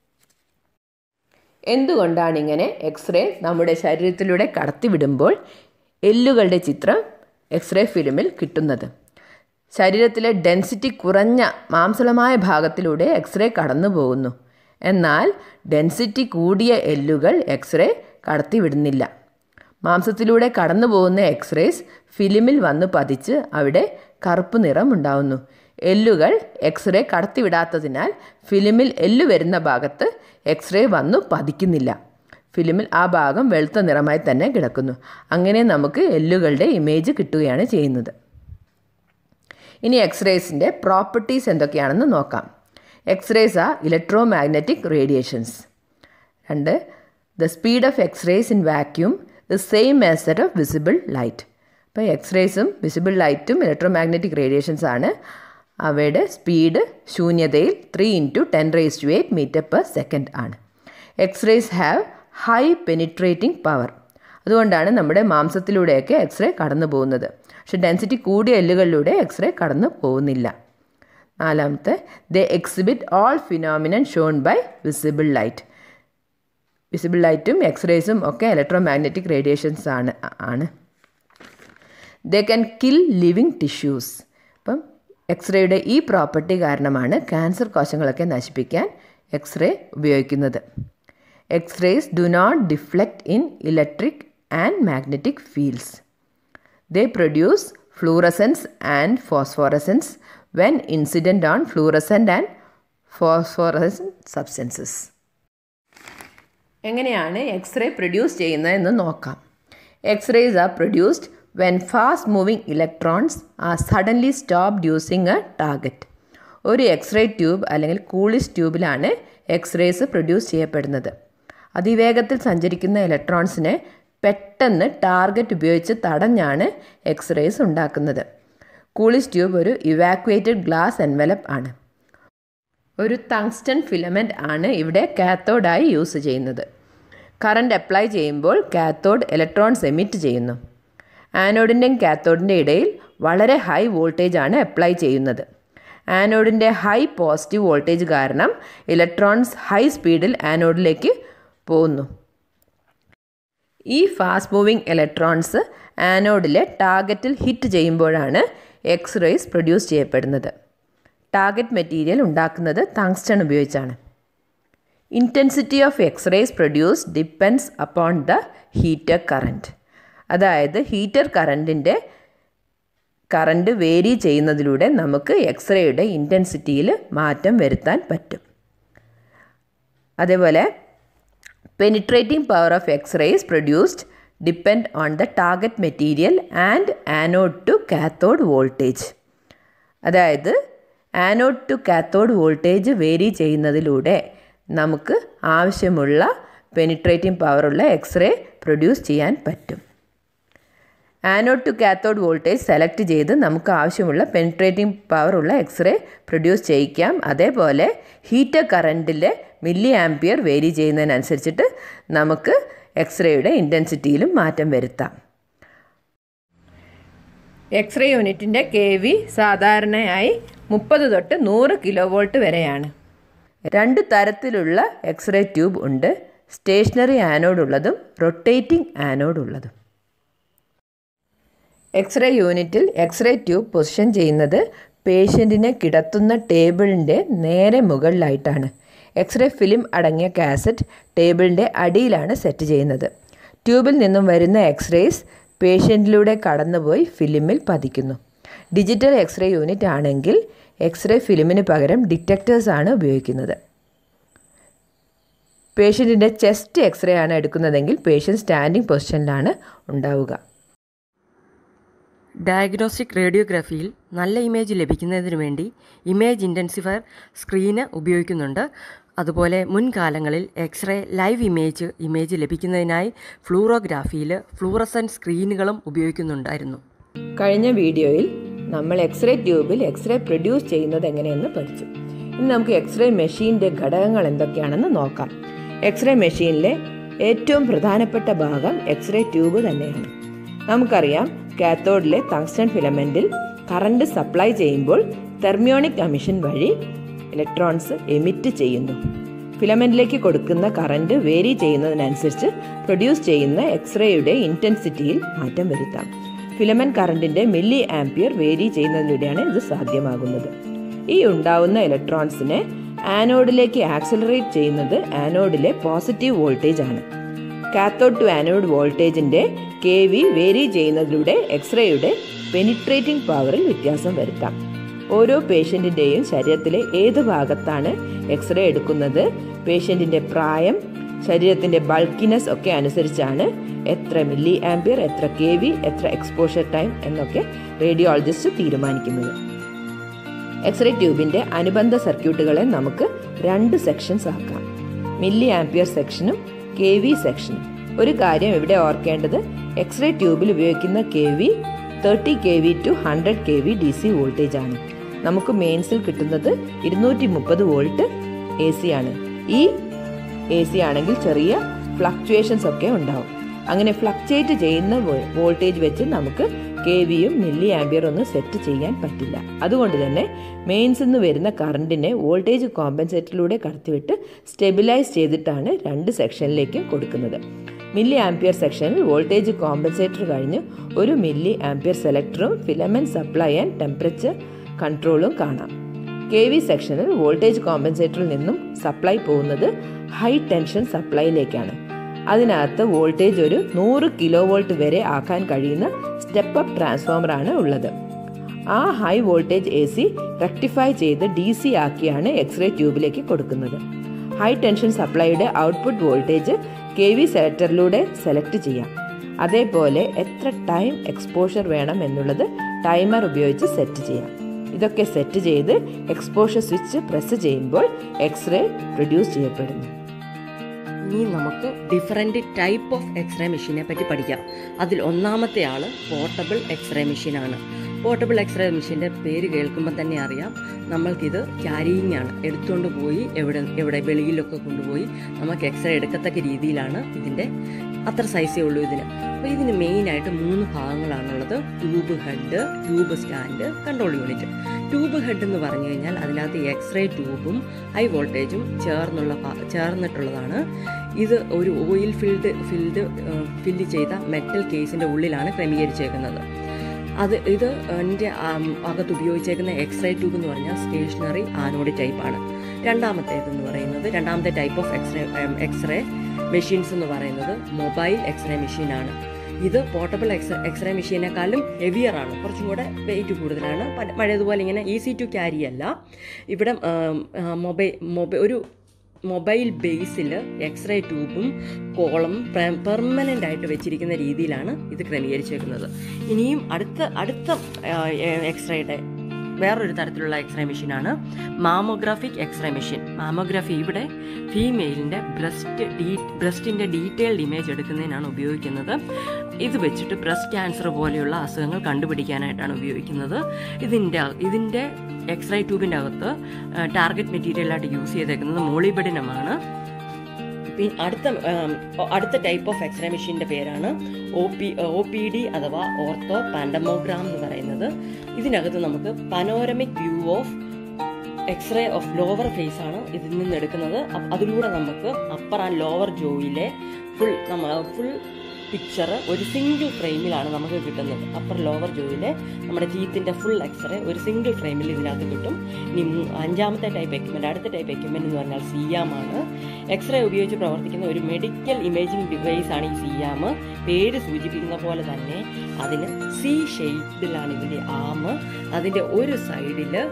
എന്തുകൊണ്ടാണ് ഇങ്ങനെ എക്സ്റേ നമ്മുടെ ശരീരത്തിലൂടെ കടത്തിവിടുമ്പോൾ എല്ലുകളുടെ ചിത്രം എക്സ്റേ ഫിലിമിൽ കിട്ടുന്നത് ശരീരത്തിലെ ഡെൻസിറ്റി കുറഞ്ഞ മാംസളമായ ഭാഗത്തിലൂടെ എക്സ്റേ കടന്നു പോകുന്നു എന്നാൽ ഡെൻസിറ്റി കൂടിയ എല്ലുകൾ എക്സ്റേ കടത്തിവിടുന്നില്ല മാംസത്തിലൂടെ കടന്നു പോകുന്ന എക്സ്റേസ് ഫിലിമിൽ വന്ന് പതിച്ച് അവിടെ കറുപ്പ് നിറം ഉണ്ടാവുന്നു എല്ലുകൾ എക്സ്റേ കടത്തിവിടാത്തതിനാൽ ഫിലിമിൽ എല്ലു വരുന്ന ഭാഗത്ത് എക്സ്റേ വന്നു പതിക്കുന്നില്ല ഫിലിമിൽ ആ ഭാഗം വെളുത്ത നിറമായി തന്നെ കിടക്കുന്നു അങ്ങനെ നമുക്ക് എല്ലുകളുടെ ഇമേജ് കിട്ടുകയാണ് ചെയ്യുന്നത് ഇനി എക്സ്റേസിൻ്റെ പ്രോപ്പർട്ടീസ് എന്തൊക്കെയാണെന്ന് നോക്കാം എക്സ്റേസ് ആ ഇലക്ട്രോ മാഗ്നറ്റിക് റേഡിയേഷൻസ് രണ്ട് the speed of x-rays in vacuum the same method of visible light അപ്പോൾ എക്സ്റേസും വിസിബിൾ ലൈറ്റും ഇലക്ട്രോ മാഗ്നറ്റിക് റേഡിയേഷൻസ് ആണ് അവയുടെ സ്പീഡ് ശൂന്യതയിൽ three into ten raise to eight metre per second ആണ് x-rays have high penetrating power അതുകൊണ്ടാണ് നമ്മുടെ മാംസത്തിലൂടെയൊക്കെ x-ray കടന്നു പോകുന്നത് പക്ഷെ ഡെൻസിറ്റി കൂടിയ എല്ലുകളിലൂടെ എക്സ്റേ കടന്നു പോകുന്നില്ല നാലാമത്തെ the exhibit all phenomenon shown by visible light visible ലൈറ്റും എക്സ്റേസും ഒക്കെ ഇലക്ട്രോ മാഗ്നറ്റിക് റേഡിയേഷൻസ് ആണ് ആണ് the can kill living tissues അപ്പം എക്സ്റേയുടെ ഈ പ്രോപ്പർട്ടി കാരണമാണ് ക്യാൻസർ കോശങ്ങളൊക്കെ നശിപ്പിക്കാൻ എക്സ്റേ ഉപയോഗിക്കുന്നത് x-rays do not deflect in electric and magnetic fields they produce fluorescence and phosphorescence when incident on fluorescent and phosphorescent substances എങ്ങനെയാണ് x-ray produce ചെയ്യുന്നത് എന്ന് നോക്കാം x-rays are produced when fast moving electrons are suddenly stopped using a target ഒരു x-ray tube അല്ലെങ്കിൽ Coolidge ട്യൂബിലാണ് X-rays produce ചെയ്യപ്പെടുന്നത് അതിവേഗത്തിൽ സഞ്ചരിക്കുന്ന ഇലക്ട്രോൺസിനെ പെട്ടെന്ന് ടാർഗറ്റ് ഉപയോഗിച്ച് തടഞ്ഞാണ് എക്സ്റേസ് ഉണ്ടാക്കുന്നത് കൂളിസ് ട്യൂബ് ഒരു ഇവാക്വേറ്റഡ് ഗ്ലാസ് എൻവലപ്പ് ആണ് ഒരു തങ്സ്റ്റൺ ഫിലമെൻ്റ് ആണ് ഇവിടെ കാത്തോഡായി യൂസ് ചെയ്യുന്നത് കറണ്ട് അപ്ലൈ ചെയ്യുമ്പോൾ കാത്തോഡ് ഇലക്ട്രോൺസ് എമിറ്റ് ചെയ്യുന്നു ആനോഡിൻ്റെയും കാത്തോഡിൻ്റെ ഇടയിൽ വളരെ ഹൈ വോൾട്ടേജ് ആണ് അപ്ലൈ ചെയ്യുന്നത് ആനോഡിൻ്റെ ഹൈ പോസിറ്റീവ് വോൾട്ടേജ് കാരണം ഇലക്ട്രോൺസ് ഹൈ സ്പീഡിൽ ആനോഡിലേക്ക് പോകുന്നു ഈ ഫാസ്റ്റ് മൂവിങ് ഇലക്ട്രോൺസ് ആനോഡിലെ ടാർഗറ്റിൽ ഹിറ്റ് ചെയ്യുമ്പോഴാണ് എക്സ് റേസ് പ്രൊഡ്യൂസ് ചെയ്യപ്പെടുന്നത് ടാർഗറ്റ് മെറ്റീരിയൽ ഉണ്ടാക്കുന്നത് തങ്സ്റ്റൺ ഉപയോഗിച്ചാണ് intensity of X rays produce depends upon the heater current അതായത് ഹീറ്റർ കറൻറ്റിൻ്റെ കറണ്ട് വേരി ചെയ്യുന്നതിലൂടെ നമുക്ക് എക്സ്റേയുടെ ഇൻറ്റൻസിറ്റിയിൽ മാറ്റം വരുത്താൻ പറ്റും അതേപോലെ penetrating power of X rays produced depend on the target material and anode to cathode voltage അതായത് anode to cathode voltage vary ചെയ്യുന്നതിലൂടെ നമുക്ക് ആവശ്യമുള്ള പെനിട്രേറ്റിംഗ് പവറുള്ള എക്സ്റേ പ്രൊഡ്യൂസ് ചെയ്യാൻ പറ്റും anode to cathode voltage select ചെയ്ത് നമുക്ക് ആവശ്യമുള്ള പെനിട്രേറ്റിംഗ് പവറുള്ള എക്സ്റേ പ്രൊഡ്യൂസ് ചെയ്യിക്കാം അതേപോലെ ഹീറ്റർ കറൻറ്റിലെ മില്ലി ആംപിയർ വേരി ചെയ്യുന്നതിനനുസരിച്ചിട്ട് നമുക്ക് എക്സ്റേയുടെ ഇൻറ്റൻസിറ്റിയിലും മാറ്റം വരുത്താം എക്സ്റേ യൂണിറ്റിൻ്റെ കെ വി സാധാരണയായി മുപ്പത് തൊട്ട് നൂറ് കിലോ വോൾട്ട് വരെയാണ് രണ്ട് തരത്തിലുള്ള എക്സ്റേ ട്യൂബ് ഉണ്ട് സ്റ്റേഷനറി ആനോഡ് ഉള്ളതും റൊട്ടേറ്റിംഗ് ആനോഡ് ഉള്ളതും എക്സ്റേ യൂണിറ്റിൽ എക്സ്റേ ട്യൂബ് പൊസിഷൻ ചെയ്യുന്നത് പേഷ്യൻറ്റിനെ കിടത്തുന്ന ടേബിളിൻ്റെ നേരെ മുകളിലായിട്ടാണ് എക്സ്റേ ഫിലിം അടങ്ങിയ കാസറ്റ് ടേബിളിൻ്റെ അടിയിലാണ് സെറ്റ് ചെയ്യുന്നത് ട്യൂബിൽ നിന്നും വരുന്ന എക്സ്റേസ് പേഷ്യൻറ്റിലൂടെ കടന്നുപോയി ഫിലിമിൽ പതിക്കുന്നു ഡിജിറ്റൽ എക്സ്റേ യൂണിറ്റ് ആണെങ്കിൽ എക്സ്റേ ഫിലിമിന് പകരം ഡിറ്റക്ടേഴ്സ് ആണ് ഉപയോഗിക്കുന്നത് പേഷ്യൻറ്റിൻ്റെ ചെസ്റ്റ് എക്സ്റേ ആണ് എടുക്കുന്നതെങ്കിൽ പേഷ്യൻ്റ് സ്റ്റാൻഡിംഗ് പൊസിഷനിലാണ് ഉണ്ടാവുക ഡയഗ്നോസ്റ്റിക് റേഡിയോഗ്രാഫിയിൽ നല്ല ഇമേജ് ലഭിക്കുന്നതിന് വേണ്ടി ഇമേജ് ഇൻറ്റൻസിഫയർ സ്ക്രീന് ഉപയോഗിക്കുന്നുണ്ട് അതുപോലെ മുൻകാലങ്ങളിൽ എക്സ്റേ ലൈവ് ഇമേജ് ഇമേജ് ലഭിക്കുന്നതിനായി ഫ്ലൂറോഗ്രാഫിയിൽ ഫ്ലൂറസൻ സ്ക്രീനുകളും ഉപയോഗിക്കുന്നുണ്ടായിരുന്നു കഴിഞ്ഞ വീഡിയോയിൽ നമ്മൾ എക്സ്റേ ട്യൂബിൽ എക്സ്റേ പ്രൊഡ്യൂസ് ചെയ്യുന്നത് എങ്ങനെയെന്ന് പഠിച്ചു ഇനി നമുക്ക് എക്സ്റേ മെഷീൻ്റെ ഘടകങ്ങൾ എന്തൊക്കെയാണെന്ന് നോക്കാം എക്സ്റേ മെഷീനിലെ ഏറ്റവും പ്രധാനപ്പെട്ട ഭാഗം എക്സ്റേ ട്യൂബ് തന്നെയാണ് നമുക്കറിയാം കാത്തോഡിലെ തങ്സ്റ്റൺ ഫിലമെൻറ്റിൽ കറണ്ട് സപ്ലൈ ചെയ്യുമ്പോൾ തെർമിയോണിക് അമിഷൻ വഴി ഇലക്ട്രോൺസ് എമിറ്റ് ചെയ്യുന്നു ഫിലമെൻറ്റിലേക്ക് കൊടുക്കുന്ന കറണ്ട് വേരി ചെയ്യുന്നതിനനുസരിച്ച് പ്രൊഡ്യൂസ് ചെയ്യുന്ന എക്സ്റേയുടെ ഇൻറ്റൻസിറ്റിയിൽ മാറ്റം വരുത്താം ഫിലമെന്റ് കറണ്ടിന്റെ മില്ലി ആംപിയർ വേരി ചെയ്യുന്നതിലൂടെയാണ് ഇത് സാധ്യമാകുന്നത് ഈ ഉണ്ടാവുന്ന ഇലക്ട്രോൺസിനെ ആനോഡിലേക്ക് ആക്സിലറേറ്റ് ചെയ്യുന്നത് ആനോഡിലെ പോസിറ്റീവ് വോൾട്ടേജ് ആണ് കാത്തോഡ് ടു ആനോഡ് വോൾട്ടേജിന്റെ കെ വി വേരി ചെയ്യുന്നതിലൂടെ എക്സ്റേയുടെ പെനിട്രേറ്റിംഗ് പവറിൽ വ്യത്യാസം വരുത്താം ഓരോ പേഷ്യൻറ്റിൻ്റെയും ശരീരത്തിലെ ഏത് ഭാഗത്താണ് എക്സ്റേ എടുക്കുന്നത് പേഷ്യൻറ്റിൻ്റെ പ്രായം ശരീരത്തിൻ്റെ ബൾക്കിനെസ് ഒക്കെ അനുസരിച്ചാണ് എത്ര മില്ലി ആംപിയർ എത്ര കെ വി എത്ര എക്സ്പോഷർ ടൈം എന്നൊക്കെ റേഡിയോളജിസ്റ്റ് തീരുമാനിക്കുന്നത് എക്സ്റേ ട്യൂബിൻ്റെ അനുബന്ധ സർക്യൂട്ടുകളെ നമുക്ക് രണ്ട് സെക്ഷൻസ് ആക്കാം മില്ലി ആംപിയർ സെക്ഷനും കെ വി സെക്ഷനും ഒരു കാര്യം ഇവിടെ ഓർക്കേണ്ടത് എക്സ്റേ ട്യൂബിൽ ഉപയോഗിക്കുന്ന K V thirty K V two hundred K V D C voltage ആണ് നമുക്ക് മെയിൻസിൽ കിട്ടുന്നത് ഇരുന്നൂറ്റി മുപ്പത് വോൾട്ട് എ സി ആണ് ഈ എ സി ആണെങ്കിൽ ചെറിയ ഫ്ലക്ച്വേഷൻസ് ഒക്കെ ഉണ്ടാവും അങ്ങനെ ഫ്ലക്ച്വേറ്റ് ചെയ്യുന്ന വോൾട്ടേജ് വെച്ച് നമുക്ക് കെ വിയും മില്ലി ആംബിയർ ഒന്നും സെറ്റ് ചെയ്യാൻ പറ്റില്ല അതുകൊണ്ട് തന്നെ മെയിൻസ് നിന്ന് വരുന്ന കറണ്ടിനെ വോൾട്ടേജ് കോമ്പൻസേറ്ററിലൂടെ കടത്തിവിട്ട് സ്റ്റെബിലൈസ് ചെയ്തിട്ടാണ് രണ്ട് സെക്ഷനിലേക്കും കൊടുക്കുന്നത് മില്ലി ആംപിയർ സെക്ഷനിൽ വോൾട്ടേജ് കോമ്പൻസേറ്റർ കഴിഞ്ഞ് ഒരു മില്ലി ആംപിയർ സെലക്ടറും ഫിലമെന്റ് സപ്ലൈ ആൻഡ് ടെമ്പറേച്ചർ കൺട്രോളും കാണാം കെ വി സെക്ഷനിൽ വോൾട്ടേജ് കോമ്പൻസേറ്ററിൽ നിന്നും സപ്ലൈ പോകുന്നത് ഹൈ ടെൻഷൻ സപ്ലൈയിലേക്കാണ് അതിനകത്ത് വോൾട്ടേജ് ഒരു നൂറ് കിലോ വോൾട്ട് വരെ ആക്കാൻ കഴിയുന്ന സ്റ്റെപ്പ് അപ്പ് ട്രാൻസ്ഫോമർ ആണ് ഉള്ളത് ആ high voltage A C rectify ചെയ്ത് ഡി സി ആക്കിയാണ് എക്സ്റേ ട്യൂബിലേക്ക് കൊടുക്കുന്നത് ഹൈ ടെൻഷൻ സപ്ലൈയുടെ ഔട്ട്പുട്ട് വോൾട്ടേജ് കെ വി സെലക്ടറിലൂടെ സെലക്ട് ചെയ്യാം അതേപോലെ എത്ര ടൈം എക്സ്പോഷർ വേണം എന്നുള്ളത് ടൈമർ ഉപയോഗിച്ച് സെറ്റ് ചെയ്യാം ഇതൊക്കെ സെറ്റ് ചെയ്ത് എക്സ്പോഷർ സ്വിച്ച് പ്രസ് ചെയ്യുമ്പോൾ എക്സ്റേ പ്രൊഡ്യൂസ് ചെയ്യപ്പെടുന്നു ഇനി നമുക്ക് ഡിഫറെൻ്റ് ടൈപ്പ് ഓഫ് എക്സ്റേ മെഷീനെ പറ്റി പഠിക്കാം അതിൽ ഒന്നാമത്തെ ആൾ പോർട്ടബിൾ എക്സ്റേ മെഷീനാണ് പോർട്ടബിൾ എക്സ്റേ മെഷീൻ്റെ പേര് കേൾക്കുമ്പോൾ തന്നെ അറിയാം നമ്മൾക്കിത് ക്യാരിയിങ് ആണ് എടുത്തുകൊണ്ട് പോയി എവിടെ എവിടെ വെളിയിലൊക്കെ കൊണ്ടുപോയി നമുക്ക് എക്സ്റേ എടുക്കത്തക്ക രീതിയിലാണ് ഇതിൻ്റെ അത്ര സൈസേ ഉള്ളൂ ഇതിന് അപ്പോൾ ഇതിന് മെയിനായിട്ട് മൂന്ന് ഭാഗങ്ങളാണുള്ളത് tube head tube stand control unit tube head എന്ന് പറഞ്ഞു കഴിഞ്ഞാൽ അതിനകത്ത് എക്സ്റേ ട്യൂബും ഹൈ വോൾട്ടേജും ചേർന്നുള്ള ഭാ- ചേർന്നിട്ടുള്ളതാണ് ഇത് ഒരു ഓയിൽ ഫിൽഡ് ഫിൽഡ് ഫില്ല് ചെയ്ത മെറ്റൽ കേസിൻ്റെ ഉള്ളിലാണ് ക്രമീകരിച്ചേക്കുന്നത് അത് ഇത് എൻ്റെ അകത്ത് ഉപയോഗിച്ചേക്കുന്ന എക്സ്റേ ട്യൂബ് എന്ന് പറഞ്ഞാൽ സ്റ്റേഷനറി ആനോഡ് ടൈപ്പാണ് രണ്ടാമത്തേതെന്ന് പറയുന്നത് രണ്ടാമത്തെ type of X ray X ray machines എന്ന് പറയുന്നത് മൊബൈൽ എക്സ്റേ മെഷീനാണ് ഇത് പോർട്ടബിൾ എക്സ് എക്സ്റേ മെഷീനേക്കാളും ഹെവിയർ ആണ് കുറച്ചും കൂടെ വെയിറ്റ് കൂടുതലാണ് പല- പഴയതുപോലെ ഇങ്ങനെ ഈസി ടു ക്യാരി അല്ല ഇവിടെ മൊബൈൽ മൊബൈൽ ഒരു മൊബൈൽ ബേസിൽ എക്സ്റേ ട്യൂബും കോളം പെർമനൻ്റ് ആയിട്ട് വെച്ചിരിക്കുന്ന രീതിയിലാണ് ഇത് ക്രമീകരിച്ചേക്കുന്നത് ഇനിയും അടുത്ത അടുത്ത എക്സ്റേയുടെ വേറൊരു തരത്തിലുള്ള എക്സ്റേ മെഷീനാണ് മാമോഗ്രാഫിക് എക്സ്റേ മെഷീൻ മാമോഗ്രാഫി ഇവിടെ ഫീമെയിലിൻ്റെ ബ്രസ്റ്റ് ഡീ ബ്രസ്റ്റിൻ്റെ ഡീറ്റെയിൽഡ് ഇമേജ് എടുക്കുന്നതിനാണ് ഉപയോഗിക്കുന്നത് ഇത് വെച്ചിട്ട് ബ്രസ്റ്റ് ക്യാൻസർ പോലെയുള്ള അസുഖങ്ങൾ കണ്ടുപിടിക്കാനായിട്ടാണ് ഉപയോഗിക്കുന്നത് ഇതിൻ്റെ ഇതിൻ്റെ എക്സ്റേ ട്യൂബിൻ്റെ അകത്ത് ടാർഗറ്റ് മെറ്റീരിയലായിട്ട് യൂസ് ചെയ്തേക്കുന്നത് മോളിബഡിനമാണ് പിന്നെ അടുത്ത ഉം, അടുത്ത ടൈപ്പ് ഓഫ് എക്സ്റേ മെഷീൻ്റെ പേരാണ് O P O P D അഥവാ ഓർത്തോ പാൻഡമോഗ്രാം എന്ന് പറയുന്നത് ഇതിനകത്ത് നമുക്ക് panoramic view of X ray of lower face ആണ് ഇതിൽ നിന്ന് എടുക്കുന്നത് അപ്പ- അതിലൂടെ നമുക്ക് അപ്പർ ആൻഡ് ലോവർ ജോയിലെ ഫുൾ നമ്മ ഫുൾ പിക്ചർ ഒരു സിംഗിൾ ഫ്രെയിമിലാണ് നമുക്ക് കിട്ടുന്നത് അപ്പർ ലോവർ ജോയിലെ നമ്മുടെ ടീത്തിൻ്റെ ഫുൾ എക്സ്റേ ഒരു സിംഗിൾ ഫ്രെയിമിൽ ഇതിനകത്ത് കിട്ടും ഇനി മൂ- അഞ്ചാമത്തെ ടൈപ്പ് എക്യുപ്മെൻ്റ് അടുത്ത ടൈപ്പ് എക്യുപ്മെൻ്റ് എന്ന് പറഞ്ഞാൽ സിയാമാണ് എക്സ്റേ ഉപയോഗിച്ച് പ്രവർത്തിക്കുന്ന ഒരു മെഡിക്കൽ ഇമേജിംഗ് ഡിവൈസ് ആണ് ഈ സിയാം പേര് സൂചിപ്പിക്കുന്ന പോലെ തന്നെ അതിന് സി ഷെയ്ഡിലാണ് ഇതിൻ്റെ ആം അതിൻ്റെ ഒരു സൈഡിൽ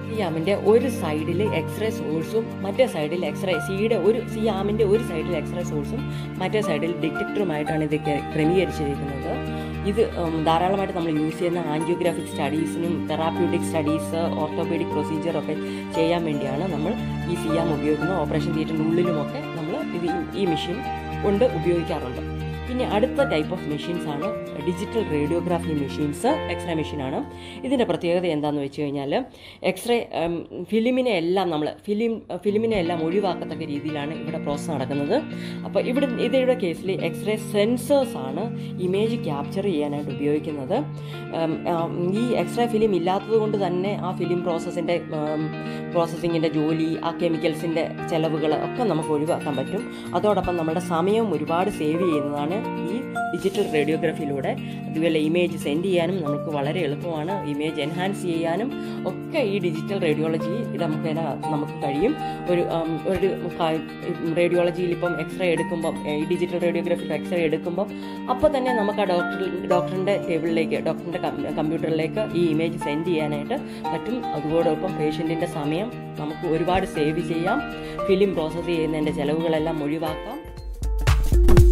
സിയാമിൻ്റെ ഒരു സൈഡിൽ എക്സ്റേ സോഴ്സും മറ്റേ സൈഡിൽ എക്സ്റേ സിയുടെ ഒരു സിയാമിൻ്റെ ഒരു സൈഡിൽ എക്സ്റേ സോഴ്സും മറ്റേ സൈഡിൽ ഡിറ്റക്ടറുമായിട്ടാണ് ഇത് ക്ര- ക്രമീകരിച്ചിരിക്കുന്നത് ഇത് ഉം, ധാരാളമായിട്ട് നമ്മൾ യൂസ് ചെയ്യുന്ന ആൻജിയോഗ്രാഫിക് സ്റ്റഡീസിനും തെറാപ്യൂട്ടിക് സ്റ്റഡീസ് ഓർത്തോപീഡിക് പ്രൊസീജിയർ ഒക്കെ ചെയ്യാൻ വേണ്ടിയാണ് നമ്മൾ ഈ സിയാം ഉപയോഗിക്കുന്നത് ഓപ്പറേഷൻ തിയേറ്ററിൻ്റെ ഉള്ളിലുമൊക്കെ നമ്മൾ ഇത് ഈ- ഈ മെഷീൻ കൊണ്ട് ഉപയോഗിക്കാറുണ്ട് പിന്നെ അടുത്ത ടൈപ്പ് ഓഫ് മെഷീൻസ് ആണ് ഡിജിറ്റൽ റേഡിയോഗ്രാഫി മെഷീൻസ് എക്സ്റേ മെഷീനാണ് ഇതിൻ്റെ പ്രത്യേകത എന്താണെന്ന് വെച്ച് കഴിഞ്ഞാൽ എക്സ്റേ ഫിലിമിനെ എല്ലാം നമ്മൾ ഫിലിം ഫിലിമിനെ എല്ലാം ഒഴിവാക്കത്തക്ക രീതിയിലാണ് ഇവിടെ പ്രോസസ്സ് നടക്കുന്നത് അപ്പോൾ ഇവിടെ ഇതിയുടെ കേസിൽ എക്സ്റേ സെൻസേഴ്സ് ആണ് ഇമേജ് ക്യാപ്ചർ ചെയ്യാനായിട്ട് ഉപയോഗിക്കുന്നത് ഉം, ഉം, ഈ എക്സ്റേ ഫിലിം ഇല്ലാത്തത് കൊണ്ട് തന്നെ ആ ഫിലിം പ്രോസസ്സിൻ്റെ പ്രോസസ്സിങ്ങിൻ്റെ ജോലി ആ കെമിക്കൽസിൻ്റെ ചിലവുകൾ ഒക്കെ നമുക്ക് ഒഴിവാക്കാൻ പറ്റും അതോടൊപ്പം നമ്മുടെ സമയവും ഒരുപാട് സേവ് ചെയ്യുന്നതാണ് ഈ ഡിജിറ്റൽ റേഡിയോഗ്രാഫിയിലൂടെ അതുപോലെ ഇമേജ് സെൻഡ് ചെയ്യാനും നമുക്ക് വളരെ എളുപ്പമാണ് ഇമേജ് എൻഹാൻസ് ചെയ്യാനും ഒക്കെ ഈ ഡിജിറ്റൽ റേഡിയോളജി നമുക്ക് ഇതിന- നമുക്ക് കഴിയും ഒരു ഉം, ഒരു റേഡിയോളജിയിൽ ഇപ്പം എക്സ്റേ എടുക്കുമ്പം ഈ ഡിജിറ്റൽ റേഡിയോഗ്രാഫിയിൽ എക്സ്റേ എടുക്കുമ്പം അപ്പോൾ തന്നെ നമുക്ക് ആ ഡോക്ടർ ഡോക്ടറിൻ്റെ ടേബിളിലേക്ക് ഡോക്ടറിൻ്റെ കമ്പ്യൂട്ടറിലേക്ക് ഈ ഇമേജ് സെൻഡ് ചെയ്യാനായിട്ട് പറ്റും അതോടൊപ്പം പേഷ്യൻറ്റിൻ്റെ സമയം നമുക്ക് ഒരുപാട് സേവ് ചെയ്യാം ഫിലിം പ്രോസസ്സ് ചെയ്യുന്നതിൻ്റെ ചിലവുകളെല്ലാം ഒഴിവാക്കാം